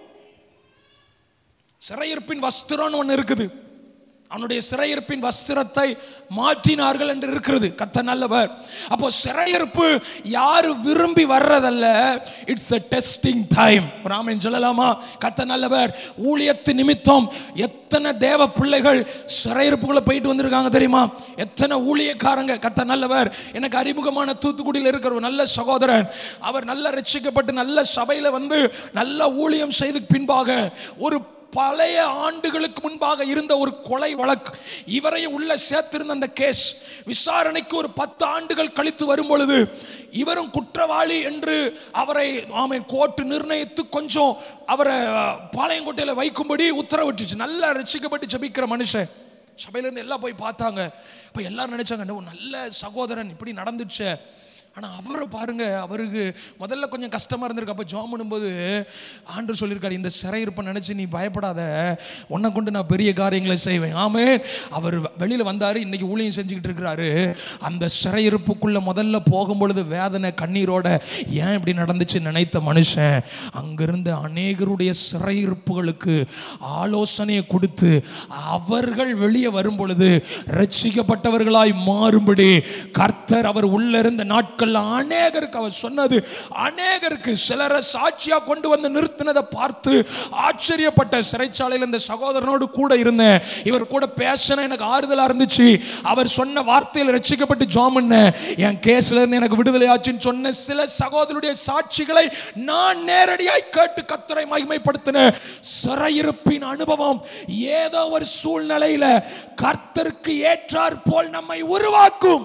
சிறையிருப்பின் வஸ்திரம்னு ஒன்று இருக்குது அவனுடைய சிறையிருப்பின் வஸ்திரத்தை மாற்றினார்கள் என்று இருக்கிறது கத்த நல்லவர் அப்போ சிறையிருப்பு யாரு விரும்பி வர்றதல்ல இட்ஸ் a டெஸ்டிங் டைம் ராமன் சொல்லலாமா கத்த நல்லவர் ஊழியத்து நிமித்தம் எத்தனை தேவ பிள்ளைகள் சிறையிருப்புக்குள்ள போயிட்டு வந்திருக்காங்க தெரியுமா எத்தனை ஊழியக்காரங்க கத்த நல்லவர் எனக்கு அறிமுகமான தூத்துக்குடியில் இருக்கிற ஒரு நல்ல சகோதரன் அவர் நல்ல ரட்சிக்கப்பட்டு நல்ல சபையில வந்து நல்ல ஊழியம் செய்து பின்பாக ஒரு பழைய ஆண்டுகளுக்கு முன்பாக இருந்த ஒரு கொலை வழக்கு இவரையும் உள்ள சேர்த்திருந்த அந்த கேஸ் விசாரணைக்கு ஒரு பத்து ஆண்டுகள் கழித்து வரும் பொழுது இவரும் குற்றவாளி என்று அவரை ஆமென் கோர்ட்டு நிர்ணயித்து கொஞ்சம் அவரை அஹ், பாளையங்கோட்டையில் வைக்கும்படி உத்தரவிட்டுச்சு நல்லா ரசிக்கப்பட்டு ஜெபிக்கிற மனுஷன் சபையிலேருந்து எல்லாம் போய் பார்த்தாங்க இப்போ எல்லாரும் நினைச்சாங்க "என்ன ஒரு நல்ல சகோதரன் இப்படி நடந்துச்சு ஆனால் அவரை பாருங்க அவருக்கு முதல்ல கொஞ்சம் கஷ்டமாக இருந்திருக்கு அப்போ ஜோம் பண்ணும்போது ஆண்டு சொல்லியிருக்காரு இந்த சிறையிருப்பை நினச்சி நீ பயப்படாத உன்னை கொண்டு நான் பெரிய காரியங்களை செய்வேன் ஆமே அவர் வெளியில் வந்தார் இன்னைக்கு ஊழியம் செஞ்சுக்கிட்டு இருக்கிறாரு அந்த சிறையிருப்புக்குள்ளே முதல்ல போகும்பொழுது வேதனை கண்ணீரோட ஏன் இப்படி நடந்துச்சு நினைத்த மனுஷன் அங்கிருந்த அநேகருடைய சிறையிருப்புகளுக்கு ஆலோசனையை கொடுத்து அவர்கள் வெளியே வரும் பொழுது ரட்சிக்கப்பட்டவர்களாய் மாறும்படி கர்த்தர் அவர் உள்ள இருந்த நாட்கள்ல அநேகருக்கு அவர் சொன்னது அநேகருக்கு சிலரை சாட்சியா கொண்டு வந்து நிறுத்தினதை பார்த்து ஆச்சரியப்பட்ட சிறைச்சாலையில் இந்த சகோதரனோடு கூட இருந்தேன் இவர் கூட பேசின எனக்கு ஆறுதலா இருந்துச்சு அவர் சொன்ன வார்த்தையில் ரட்சிக்கப்பட்டு ஜாம் பண்ணேன் என் கேஸ்ல இருந்து எனக்கு விடுதலை ஆச்சுன்னு சொன்ன சில சகோதரருடைய சாட்சிகளை நான் நேரடியாய் கேட்டு கத்தரை மகிமைப்படுத்தினேன் சிறையிருப்பின் அனுபவம் ஏதோ ஒரு சூழ்நிலையில கர்த்தருக்கு ஏற்றார் போல் நம்மை உருவாக்கும்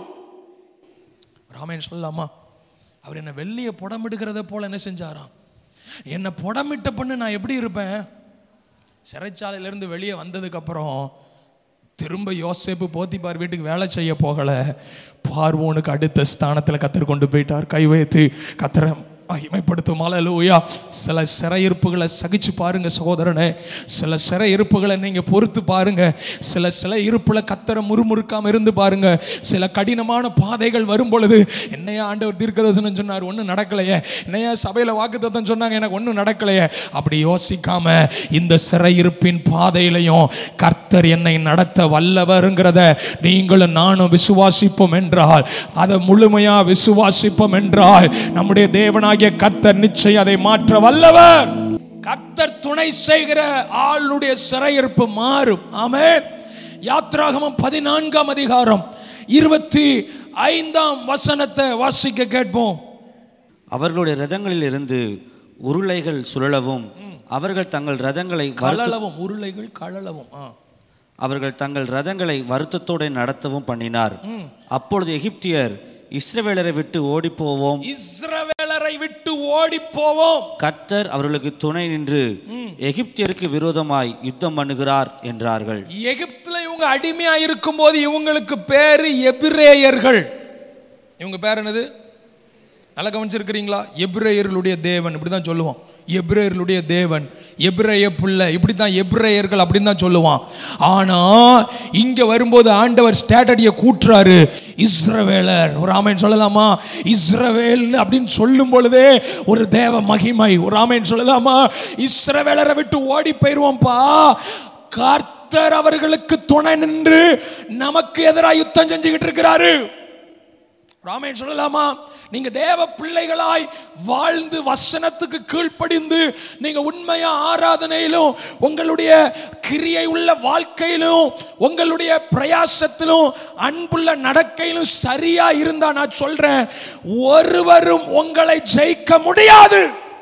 ராமேன் சொல்லலாமா அவர் என்ன வெள்ளிய புடமிடுகிறத போல என்ன செஞ்சாராம் என்னை புடமிட்ட பண்ணு நான் எப்படி இருப்பேன் சிறைச்சாலையிலேருந்து வெளியே வந்ததுக்கப்புறம் திரும்ப யோசேப்பு போத்திப்பார் வீட்டுக்கு வேலை செய்ய போகல பார்வோனுக்கு அடுத்த ஸ்தானத்தில் கத்தர் கொண்டு போயிட்டார் கை வைத்து கத்தரை மகிமைப்படுத்தும் அலலூயா சில சிறையிருப்புகளை சகிச்சு பாருங்க சகோதரனே சில சிறையிருப்புகளை நீங்க பொறுத்து பாருங்க சில சில இருப்புல கத்தரை முறுமுறுக்காம இருந்து பாருங்க சில கடினமான பாதைகள் வரும் பொழுது என்னையா ஆண்டவர் தீர்க்கதர்சனம் சொன்னார் ஒன்றும் நடக்கலையே என்னையா சபையில வாக்குத்தத்தம் சொன்னாங்க எனக்கு ஒன்றும் நடக்கலையே அப்படி யோசிக்காம இந்த சிறையிருப்பின் பாதையிலையும் கர்த்தர் என்னை நடத்த வல்லவருங்கிறத நீங்களும் நானும் விசுவாசிப்போம் என்றால் அதை முழுமையா விசுவாசிப்போம் என்றால் நம்முடைய தேவனாகிய கர்த்தர் நிச்சயம் அதை மாற்ற வல்லவர் கர்த்தர் துணை செய்கிற ஆளுடைய சிறையிருப்பு மாறும் ஆமென் யாத்ராகமம் பதினான்காம் அதிகாரம் இருபத்தி ஐந்தாம் வசனத்தை வாசிக்க கேட்போம் அவர்களுடைய ரதங்களில் இருந்து உருளைகள் சுழலவும் அவர்கள் தங்கள் ரதங்களை வருத்த- கழலவும் உருளைகள் கழலவும் ஆ அவர்கள் தங்கள் ரதங்களை வருத்தத்தோடு நடத்தவும் பண்ணினார் அப்பொழுது எகிப்தியர் இஸ்ரவேலரை விட்டு ஓடிப்போவோம் இஸ்ரவேலரை விட்டு ஓடி போவோம் கர்த்தர் அவர்களுக்கு துணை நின்று எகிப்தியருக்கு விரோதமாய் யுத்தம் பண்ணுகிறார் என்றார்கள் எகிப்துல இவங்க அடிமையா இருக்கும்போது இவங்களுக்கு பேரு எபிரேயர்கள் இவங்க பேர் என்னது நல்லா கவனிச்சிருக்கிறீங்களா எபிரேயர்களுடைய தேவன் இப்படி தான் சொல்லுவோம் எபிரேயர்களுடைய தேவன் எபிரேய புள்ள இப்படி தான் எபிரேயர்கள் அப்படின்னு தான் சொல்லுவான் ஆனா இங்க வரும்போது ஆண்டவர் ஸ்டாட்டடியை கூட்டுறாரு இஸ்ரவேலர் ஒரு ஆமைன்னு சொல்லலாமா இஸ்ரவேல் அப்படின்னு சொல்லும் பொழுதே ஒரு தேவ மகிமை ஒரு ஆமைன்னு சொல்லலாமா இஸ்ரவேலரை விட்டு ஓடி போயிருவோம்ப்பா கர்த்தர் அவர்களுக்கு துணை நின்று நமக்கு எதிராக யுத்தம் செஞ்சுக்கிட்டு இருக்கிறாரு ராமேன் சொல்லலாமா நீங்க தேவ பிள்ளைகளாய் வாழ்ந்து வசனத்துக்கு கீழ்ப்படிந்து நீங்க உண்மையா ஆராதனையிலும் உங்களுடைய கிரியை உள்ள வாழ்க்கையிலும் உங்களுடைய பிரயாசத்திலும் அன்புள்ள நடக்கையிலும் சரியா இருந்தா நான் சொல்றேன் ஒருவரும் உங்களை ஜெயிக்க முடியாது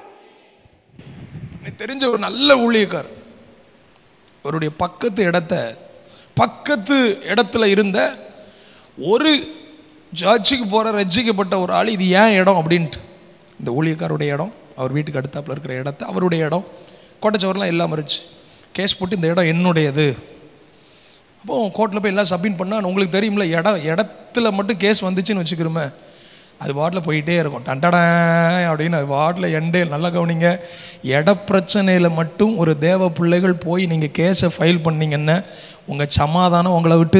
எனக்கு தெரிஞ்ச ஒரு நல்ல ஊழியக்கார் அவருடைய பக்கத்து இடத்த பக்கத்து இடத்துல இருந்த ஒரு ஜட்ஜுக்கு போகிற ரட்சிக்கப்பட்ட ஒரு ஆள் இது ஏன் இடம் அப்படின்ட்டு இந்த ஊழியக்காருடைய இடம் அவர் வீட்டுக்கு அடுத்தாப்புல இருக்கிற இடத்த அவருடைய இடம் கோட்டச்சவரெலாம் எல்லாம் இருந்துச்சு கேஸ் போட்டு இந்த இடம் என்னுடையது அப்போ கோர்ட்டில் போய் எல்லாம் சப்மிட் பண்ணால் உங்களுக்கு தெரியும்ல இடம் இடத்துல மட்டும் கேஸ் வந்துச்சுன்னு வச்சுக்கிறோமே அது பாட்டில் போயிட்டே இருக்கும் டண்டடா அப்படின்னு அது பாட்டில் எண்டே நல்லா கவனிங்க இட பிரச்சனையில் மட்டும் ஒரு தேவ பிள்ளைகள் போய் நீங்கள் கேஸை ஃபைல் பண்ணீங்கன்னா உங்கள் சமாதானம் உங்களை விட்டு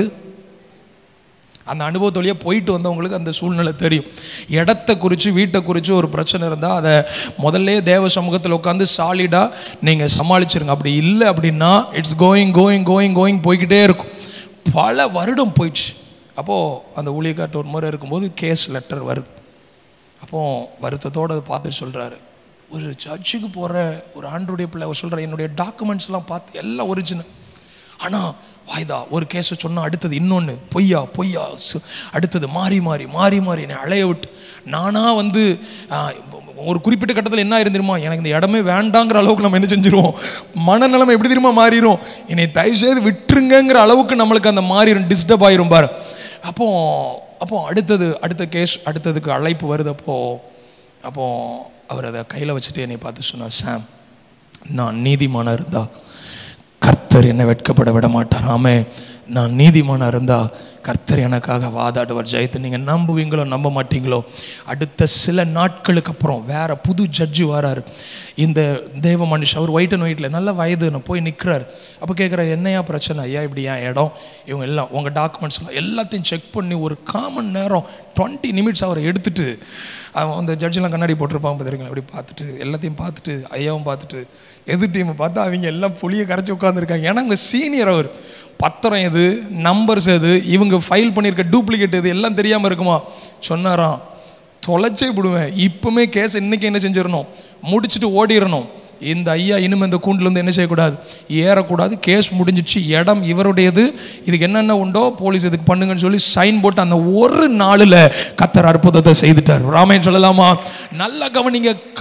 அந்த அனுபவத்தோடையே போயிட்டு வந்தவங்களுக்கு அந்த சூழ்நிலை தெரியும் இடத்த குறித்து வீட்டை குறித்து ஒரு பிரச்சனை இருந்தால் அதை முதல்ல தேவ சமூகத்தில் உட்காந்து சாலிடாக நீங்கள் சமாளிச்சிருங்க அப்படி இல்லை அப்படின்னா it's going going going going போய்கிட்டே இருக்கும் பல வருடம் போயிடுச்சு அப்போது அந்த ஊழியக்கார்ட்ட ஒரு முறை இருக்கும்போது கேஸ் லெட்டர் வருது அப்போது வருத்தத்தோடு அதை பார்த்து சொல்கிறாரு ஒரு சர்ச்சுக்கு போகிற ஒரு ஆண்டுடைய பிள்ளை அவர் சொல்கிற என்னுடைய டாக்குமெண்ட்ஸ்லாம் பார்த்து எல்லாம் ஒரிஜினல் ஆனால் வாய்தா ஒரு கேஸை சொன்னால் அடுத்தது இன்னொன்று பொய்யா பொய்யா சு- அடுத்தது மாறி மாறி மாறி மாறி என்னை அலைய விட்டு நானாக வந்து ஆ, ஒரு குறிப்பிட்ட கட்டத்தில் என்ன இருந்துருமா எனக்கு இந்த இடமே வேண்டாங்கிற அளவுக்கு நம்ம என்ன செஞ்சிருவோம் மனநிலைமை எப்படி தெரியுமா மாறிடும் என்னை தயவு செய்து விட்டுருங்கங்கிற அளவுக்கு நம்மளுக்கு அந்த மாறிடும் டிஸ்டர்ப் ஆயிரும் பாரு அப்போ அப்போ அடுத்தது அடுத்த கேஸ் அடுத்ததுக்கு அழைப்பு வருது அப்போ அப்போ அவர் அதை கையில் வச்சுட்டு என்னை பார்த்து சொன்னார் சாம் நான் நீதிமானா இருந்தா கர்த்தர் என்னை வெட்கப்பட விட மாட்டார் ஆமே நான் நீதிமானா இருந்தா கர்த்தர் எனக்காக வாதாடுவார் ஜெயத்தை நீங்கள் நம்புவீங்களோ நம்ப மாட்டீங்களோ அடுத்த சில நாட்களுக்கு அப்புறம் வேற புது ஜட்ஜு வராரு இந்த தேவ மனுஷன் அவர் ஒயிட் அண்ட் ஒயிட்டில் நல்ல வயது நான் போய் நிற்கிறார் அப்போ கேட்குறாரு என்னையா பிரச்சனை ஐயா இப்படி ஏன் இடம் இவங்க எல்லாம் உங்கள் டாக்குமெண்ட்ஸ் எல்லாம் எல்லாத்தையும் செக் பண்ணி ஒரு காமன் நேரம் டுவெண்ட்டி நிமிட்ஸ் அவரை எடுத்துட்டு அவன் அந்த ஜட்ஜெல்லாம் கண்ணாடி போட்டிருப்பான் பார்த்துருக்கீங்களா அப்படி பார்த்துட்டு எல்லாத்தையும் பார்த்துட்டு ஐயாவும் பார்த்துட்டு எதிர் டீமை பார்த்தா அவங்க எல்லாம் புளியை கரைச்சி உட்காந்துருக்காங்க ஏன்னா அவங்க சீனியர் அவர் பத்திரம் எது நம்பர்ஸ் எது இவங்க ஃபைல் பண்ணியிருக்க டூப்ளிகேட் எது எல்லாம் தெரியாமல் இருக்குமா சொன்னாராம் தொலைச்சே விடுவேன் இப்பவுமே கேஸ் இன்னைக்கு என்ன செஞ்சிடணும் முடிச்சுட்டு ஓடிடணும் இந்த ஐயா இனிமே இந்த கூண்டுலேருந்து என்ன செய்யக்கூடாது ஏறக்கூடாது கேஸ் முடிஞ்சிச்சு இடம் இவருடையது இதுக்கு என்னென்ன உண்டோ போலீஸ் இதுக்கு பண்ணுங்கன்னு சொல்லி சைன் போட்டு அந்த ஒரு நாளில் கத்தர் அற்புதத்தை செய்துட்டார் ராமேன் சொல்லலாமா நல்ல கவனிங்க கர்த்தர்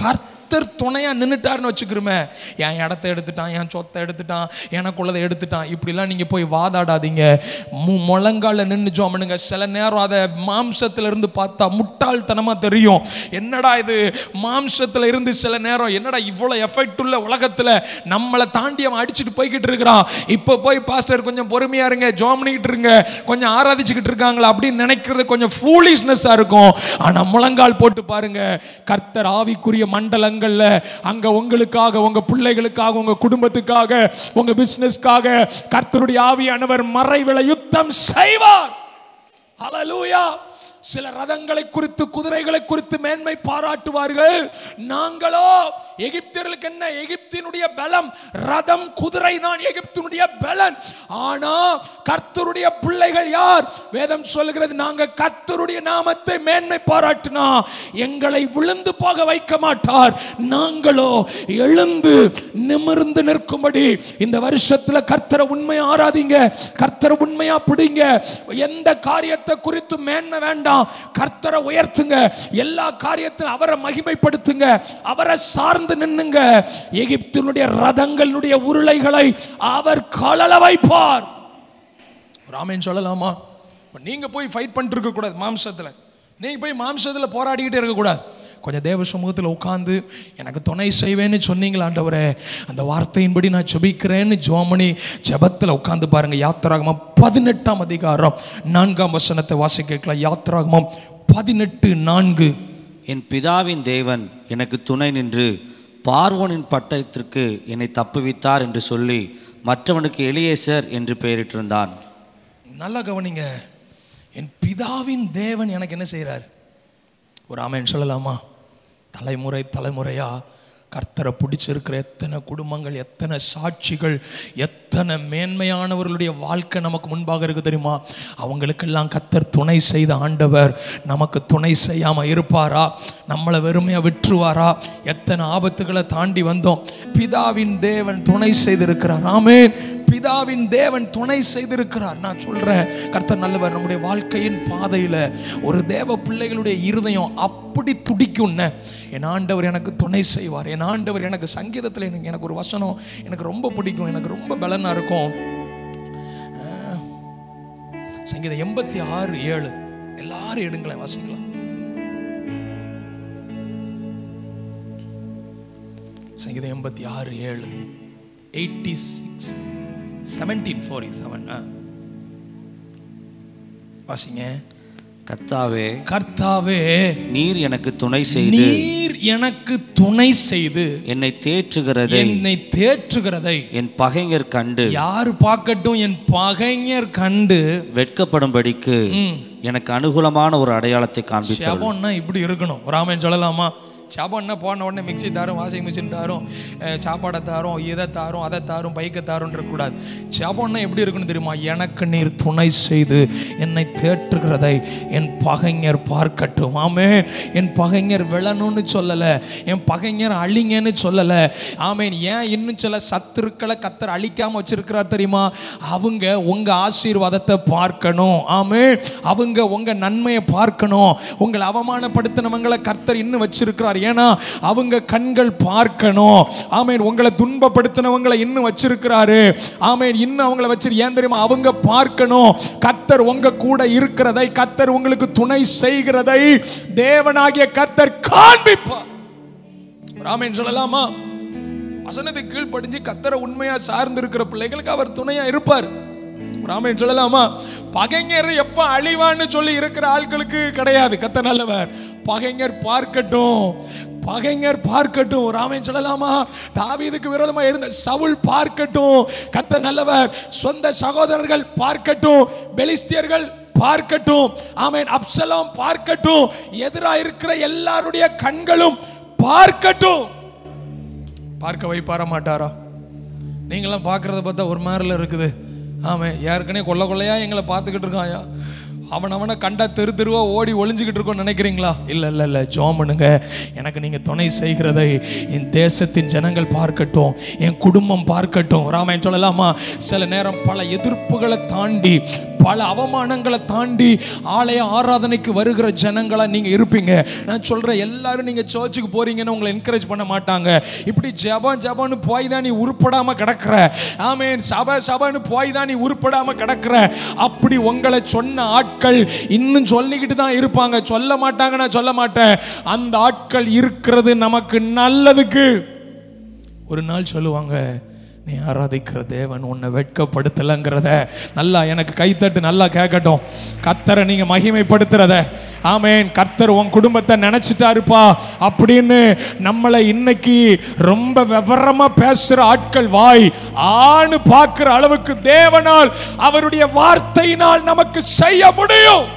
கர்த்தர் துணையா நின்னுட்டாருன்னு வச்சுக்கிறோமே என் இடத்த எடுத்துட்டான் என் சொத்தை எடுத்துட்டான் எனக்குள்ளதை எடுத்துட்டான் இப்படிலாம் நீங்க போய் வாதாடாதீங்க மு- முழங்கால நின்று ஜோமனுங்க சில நேரம் அதை மாம்சத்துல இருந்து பார்த்தா முட்டாள்தனமா தெரியும் என்னடா இது மாம்சத்துல இருந்து சில நேரம் என்னடா இவ்வளவு எஃபெக்ட் உள்ள உலகத்துல நம்மளை தாண்டி அவன் அடிச்சுட்டு போய்கிட்டு இருக்கிறான் இப்போ போய் பாஸ்டர் கொஞ்சம் பொறுமையா இருங்க ஜோம் பண்ணிக்கிட்டு இருங்க கொஞ்சம் ஆராதிச்சுக்கிட்டு இருக்காங்களா அப்படின்னு நினைக்கிறது கொஞ்சம் ஃபூலிஷ்னஸா இருக்கும் ஆனா முழங்கால் போட்டு பாருங்க கர்த்தர் ஆவிக்குரிய மண்டலங்கள்ல அங்க உங்களுக்காக உங்க பிள்ளைகளுக்காக உங்க குடும்பத்துக்காக உங்க பிசினஸ்க்காக கர்த்தருடைய ஆவியானவர் மறைவில யுத்தம் செய்வார் ஹalleluya சில ரதங்களை குறித்து குதிரைகளை குறித்து மேன்மை பாராட்டுவார்கள் நாங்களோ எகிப்தியர்களுக்கு என்ன எகிப்தினுடைய பலம் ரதம் குதிரை தான் எகிப்தினுடைய பலன் ஆனா கர்த்தருடைய பிள்ளைகள் யார் வேதம் சொல்லுகிறது நாங்க கர்த்தருடைய நாமத்தை மேன்மை பாராட்டினா எங்களை விழுந்து போக வைக்க மாட்டார் நாங்களோ எழுந்து நிமிர்ந்து நிற்கும்படி இந்த வருஷத்துல கர்த்தரை உண்மையா ஆராதிங்க கர்த்தரை உண்மையா பிடிங்க எந்த காரியத்தை குறித்து மேன்மை வேண்டாம் கர்த்தரை உயர்த்துங்க எல்லா காரியத்திலும் அவரை மகிமைப்படுத்துங்க அவரை சார்ந்து நின்னுங்க எகிப்தினுடைய ரதங்களுடைய உருளைகளை அவர் கலல வைப்பார் ராமேன் சொல்லலாமா இப்ப நீங்க போய் ஃபைட் பண்ணிட்டு இருக்க கூடாது மாம்சத்துல நீங்க போய் மாம்சத்துல போராடிக்கிட்டே இருக்க கூடாது கொஞ்சம் தேவ சமூகத்தில் உட்காந்து எனக்கு துணை செய்வேன்னு சொன்னீங்களா ஆண்டவரே அந்த வார்த்தையின்படி நான் ஜெபிக்கிறேன்னு ஜோமணி ஜெபத்தில் உட்காந்து பாருங்க யாத்திராகமம் பதினெட்டாம் அதிகாரம் நான்காம் வசனத்தை வாசிக்கலாம் யாத்திராகமம் பதினெட்டு நான்கு என் பிதாவின் தேவன் எனக்கு துணை நின்று பார்வோனின் பட்டயத்திற்கு என்னை தப்புவித்தார் என்று சொல்லி மற்றவனுக்கு எலியேசர் என்று பெயரிட்டிருந்தான் நல்லா கவனிங்க என் பிதாவின் தேவன் எனக்கு என்ன செய்கிறார் ஒரு ஆமேன் சொல்லலாமா தலைமுறை தலைமுறையா கர்த்தரை பிடிச்சிருக்கிற எத்தனை குடும்பங்கள் எத்தனை சாட்சிகள் எத்தனை மேன்மையானவர்களுடைய வாழ்க்கை நமக்கு முன்பாக இருக்கு தெரியுமா அவங்களுக்கெல்லாம் கர்த்தர் துணை செய்த ஆண்டவர் நமக்கு துணை செய்யாம இருப்பாரா நம்மளை வெறுமையா விட்டுருவாரா எத்தனை ஆபத்துகளை தாண்டி வந்தோம் பிதாவின் தேவன் துணை செய்திருக்கிறார் ஆமென் பிதாவின் தேவன் துணை செய்திருக்கிறார் நான் சொல்றேன் கர்த்தர் நல்லவர் நம்முடைய வாழ்க்கையின் பாதையில ஒரு தேவ பிள்ளைகளுடைய இருதயம் அப்படி துடிக்கும்னு என் ஆண்டவர் எனக்கு துணை செய்வார் என் ஆண்டவர் எனக்கு சங்கீதத்தில் எனக்கு எனக்கு ஒரு வசனம் எனக்கு ரொம்ப பிடிக்கும் எனக்கு ரொம்ப பலனா இருக்கும் அஹ், சங்கீதம் எண்பத்தி ஆறு ஏழு எல்லாரும் எடுங்களேன் வாசிக்கலாம் சங்கீதம் எண்பத்தி ஆறு ஏழு eighty six seventeen sorry seven வாசிங்க கர்த்தாவே கர்த்தாவே நீர் எனக்கு துணை செய்து நீர் எனக்கு துணை செய்து என்னை தேற்றுகிறதை என்னை தேற்றுகிறதை என் பகைஞர் கண்டு யாரு பார்க்கட்டும் என் பகைஞர் கண்டு வெட்கப்படும்படிக்கு எனக்கு அனுகூலமான ஒரு அடையாளத்தை காண்பித்தார் சாபம்னா இப்படி இருக்கணும் ராமன் சொல்லலாமா சாபம்னா போன உடனே மிக்ஸி தாரும் வாஷிங் மிஷின் தாரும் அஹ், சாப்பாடை தாரும் இதை தாரும் அதை தாரும் பைக்கை தாரும் இருக்கக்கூடாது சாபம்னா எப்படி இருக்கணும் தெரியுமா எனக்கு நீர் துணை செய்து என்னை தேற்றுகிறதை என் பகைஞர் பார்க்கட்டும் ஆமென் என் பகைஞர் விழணும்னு சொல்லலை என் பகைஞர் அழிங்கன்னு சொல்லலை ஆமென் ஏன் இன்னும் சில சத்துருக்களை கத்தர் அழிக்காம வச்சிருக்கிறார் தெரியுமா அவங்க உங்க ஆசீர்வாதத்தை பார்க்கணும் ஆமென் அவங்க உங்க நன்மையை பார்க்கணும் உங்களை அவமானப்படுத்தினவங்களை கர்த்தர் இன்னும் வச்சிருக்கிறார் ஏன்னா அவங்க கண்கள் பார்க்கணும் ஆமென் உங்களை துன்பப்படுத்தினவங்களை இன்னும் வச்சிருக்கிறாரு ஆமென் இன்னும் அவங்கள வச்சிரு ஏன் தெரியுமா அவங்க பார்க்கணும் கர்த்தர் உங்க கூட இருக்கிறதை கர்த்தர் உங்களுக்கு துணை செய்கிறதை தேவனாகிய கர்த்தர் காண்பிப்பார் ராமேன் சொல்லலாமா வசனத்துக்கு கீழ்ப்படிஞ்சு கத்தரை உண்மையா சார்ந்து இருக்கிற பிள்ளைகளுக்கு அவர் துணையா இருப்பார் ராமேன் சொல்லலாமா பகைஞர் எப்ப அழிவான்னு சொல்லி இருக்கிற ஆட்களுக்கு கிடையாது கத்த நல்லவர் பகைஞர் பார்க்கட்டும் பகைஞர் பார்க்கட்டும் ராமேன் சொல்லலாமா தாவீதுக்கு விரோதமா இருந்த சவுல் பார்க்கட்டும் கத்த நல்லவர் சொந்த சகோதரர்கள் பார்க்கட்டும் பெலிஸ்தியர்கள் பார்க்கட்டும் ஆமென் அப்சலோம் பார்க்கட்டும் எதிராக இருக்கிற எல்லாருடைய கண்களும் பார்க்கட்டும் பார்க்க வைப்பார மாட்டாரா நீங்களாம் பார்க்கறத பார்த்தா ஒரு மாதிரில இருக்குது ஆமாம் ஏற்கனவே கொள்ள கொள்ளையா எங்களை பார்த்துக்கிட்டு இருக்காயா அவன் அவனை கண்டா தெரு தெருவா ஓடி ஒளிஞ்சுக்கிட்டு இருக்கோம் நினைக்கிறீங்களா இல்ல இல்ல இல்ல ஜோம் பண்ணுங்க எனக்கு நீங்க துணை செய்கிறதை என் தேசத்தின் ஜனங்கள் பார்க்கட்டும் என் குடும்பம் பார்க்கட்டும் ராமாயணம் சொல்லலாமா சில நேரம் பல எதிர்ப்புகளை தாண்டி பல அவமானங்களை தாண்டி ஆலய ஆராதனைக்கு வருகிற ஜனங்களா நீங்க இருப்பீங்க நான் சொல்றேன் எல்லாரும் நீங்க சர்ச்சுக்கு போறீங்கன்னு உங்களை என்கரேஜ் பண்ண மாட்டாங்க இப்படி ஜபம் ஜபம்னு போய் தான் நீ உருப்படாம கிடக்குற ஆமேன் சபை சபைன்னு போய் தான் நீ உருப்படாம கிடக்குற அப்படி உங்களை சொன்ன ஆட்கள் இன்னும் சொல்லிக்கிட்டு தான் இருப்பாங்க சொல்ல மாட்டாங்க நான் சொல்ல மாட்டேன் அந்த ஆட்கள் இருக்கிறது நமக்கு நல்லதுக்கு ஒரு நாள் சொல்லுவாங்க நீ ஆராதிக்கிற தேவன் உன்னை வெட்கப்படுத்தலைங்கிறத நல்லா எனக்கு கைத்தட்டு நல்லா கேட்கட்டும் கத்தரை நீங்க மகிமைப்படுத்துறத ஆமேன் கர்த்தர் உன் குடும்பத்தை நினைச்சிட்டாருப்பா அப்படின்னு நம்மளை இன்னைக்கு ரொம்ப விவரமா பேசுற ஆட்கள் வாய் ஆணு பார்க்கிற அளவுக்கு தேவனால் அவருடைய வார்த்தையினால் நமக்கு செய்ய முடியும்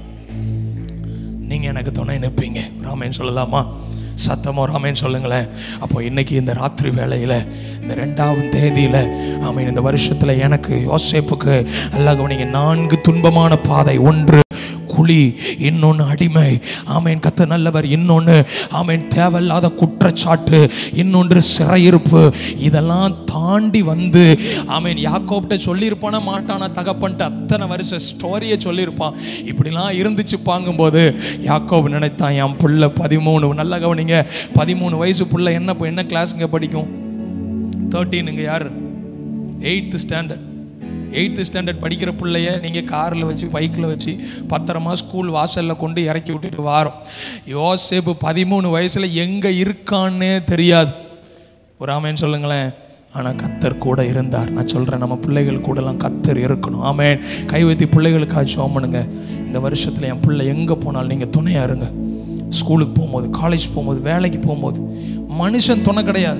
நீங்க எனக்கு துணை நிற்பீங்க ராமேன் சொல்லலாமா சத்தமோ ராமேன் சொல்லுங்களேன் அப்போ இன்னைக்கு இந்த ராத்திரி வேளையில இந்த ரெண்டாவது தேதியில ஆமீன் இந்த வருஷத்துல எனக்கு யோசேப்புக்கு அல்லாஹ் கவனிங்க நான்கு துன்பமான பாதை ஒன்று குழி இன்னொன்று அடிமை ஆமேன் கத்த நல்லவர் இன்னொன்று ஆமேன் தேவையில்லாத குற்றச்சாட்டு இன்னொன்று சிறையிருப்பு இதெல்லாம் தாண்டி வந்து ஆமேன் யாக்கோப்ட்ட சொல்லியிருப்பானா மாட்டானா தகப்பன்ட்டு அத்தனை வருஷ ஸ்டோரியை சொல்லியிருப்பான் இப்படிலாம் இருந்துச்சு பாங்கும்போது யாக்கோப் நினைத்தான் என் புள்ள பதிமூணு நல்ல கவனிங்க பதிமூணு வயசு புள்ள என்ன என்ன கிளாஸுங்க படிக்கும் தேர்ட்டீனுங்க யார் எயித்து ஸ்டாண்டர்ட் எயித்து ஸ்டாண்டர்ட் படிக்கிற பிள்ளைய நீங்கள் காரில் வச்சு பைக்கில் வச்சு பத்திரமா ஸ்கூல் வாசலில் கொண்டு இறக்கி விட்டுட்டு வாரோம் யோசேப்பு பதிமூணு வயசில் எங்கே இருக்கான்னே தெரியாது ஒரு ஆமேன்னு சொல்லுங்களேன் ஆனால் கத்தர் கூட இருந்தார் நான் சொல்கிறேன் நம்ம பிள்ளைகள் கூடலாம் கத்தர் இருக்கணும் ஆமேன் கை வைத்தி பிள்ளைகளுக்காக ஜோம் பண்ணுங்க இந்த வருஷத்தில் என் பிள்ளை எங்கே போனாலும் நீங்கள் துணையாக இருங்க ஸ்கூலுக்கு போகும்போது காலேஜ் போகும்போது வேலைக்கு போகும்போது மனுஷன் துணை கிடையாது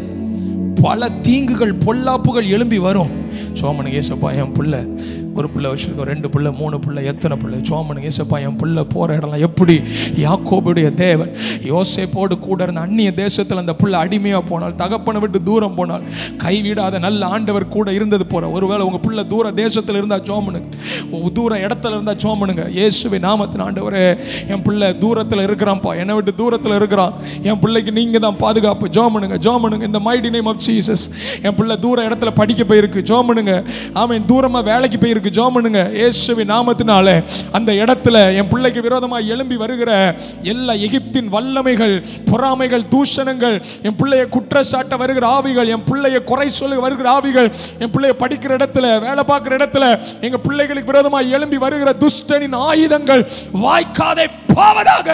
பல தீங்குகள் பொல்லாப்புகள் எழும்பி வரும் சோமனுக்கு ஏசப்பா என் புள்ள ஒரு பிள்ளை வச்சிருக்கோம் ரெண்டு பிள்ளை மூணு பிள்ளை எத்தனை பிள்ளை சோமனுக்கு ஏசப்பா என் புள்ள போகிற இடம்லாம் எப்படி யாக்கோபுடைய தேவன் யோசேப்போடு கூட இருந்த அந்நிய தேசத்தில் அந்த புள்ள அடிமையாக போனால் தகப்பனை விட்டு தூரம் போனால் கைவிடாத நல்ல ஆண்டவர் கூட இருந்தது போற ஒருவேளை உங்கள் புள்ள தூர தேசத்தில் இருந்தால் சோமனுங்க தூர இடத்துல இருந்தால் சோமனுங்க இயேசுவை நாமத்தின் ஆண்டவரே என் பிள்ளை தூரத்தில் இருக்கிறான்ப்பா என்னை விட்டு தூரத்தில் இருக்கிறான் என் பிள்ளைக்கு நீங்கள் தான் பாதுகாப்பு ஜோமனுங்க ஜோமனுங்க இந்த மைடி நேம் ஆஃப் ஜீசஸ் என் பிள்ளை தூர இடத்துல படிக்க போயிருக்கு ஜோமனுங்க ஆமென் தூரமா வேலைக்கு போயிருக்கு ஜோமனுங்க இயேசுவின் நாமத்தினால அந்த இடத்துல என் பிள்ளைக்கு விரோதமா எழும்பி வருகிற எல்லா எகிப்தின் வல்லமைகள் பொறாமைகள் தூஷணங்கள் என் பிள்ளைய குற்றச்சாட்ட வருகிற ஆவிகள் என் பிள்ளைய குறை சொல்ல வருகிற ஆவிகள் என் பிள்ளைய படிக்கிற இடத்துல வேலை பார்க்குற இடத்துல எங்க பிள்ளைகளுக்கு விரோதமா எழும்பி வருகிற துஷ்டனின் ஆயுதங்கள் வாய்க்காதே போவதாக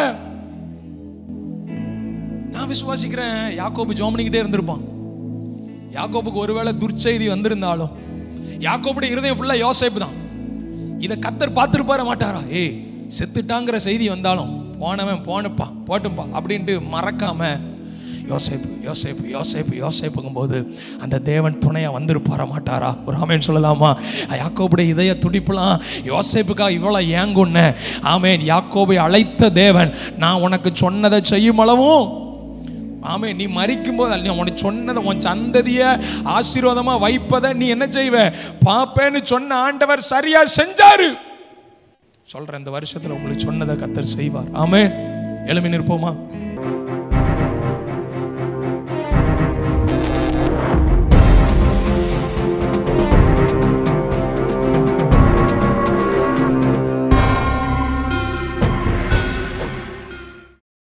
நான் விசுவாசிக்கிறேன் யாக்கோபு ஜோமனிக்கிட்டே இருந்திருப்பான் யாக்கோபுக்கு ஒருவேளை துர்ச்செய்தி வந்திருந்தாலும் யாக்கோபுடைய இருதயம் ஃபுல்லா யோசேப்பு தான் இதை கத்தர் பார்த்துருப்பார மாட்டாரா ஏய் செத்துட்டாங்கிற செய்தி வந்தாலும் போனவன் போனப்பா போட்டுப்பா அப்படின்ட்டு மறக்காம யோசேப்பு யோசேப்பு யோசேப்பு யோசேப்புங்கும் போது அந்த தேவன் துணையா வந்திருப்பார மாட்டாரா ஒரு ஆமேன் சொல்லலாமா யாக்கோபுடைய இதய துடிப்புலாம் யோசேப்புக்காக இவ்வளோ ஏங்குன்ன ஆமேன் யாக்கோபை அழைத்த தேவன் நான் உனக்கு சொன்னதை செய்யும் அளவும் ஆமே நீ மறிக்கும் போது நீ உனக்கு சொன்னதை உன் சந்ததிய ஆசீர்வாதமா வைப்பதை நீ என்ன செய்வ பாப்பேன்னு சொன்ன ஆண்டவர் சரியா செஞ்சாரு சொல்றேன் இந்த வருஷத்துல உங்களுக்கு சொன்னதை கத்தர் செய்வார் ஆமே எழுமி நிற்போமா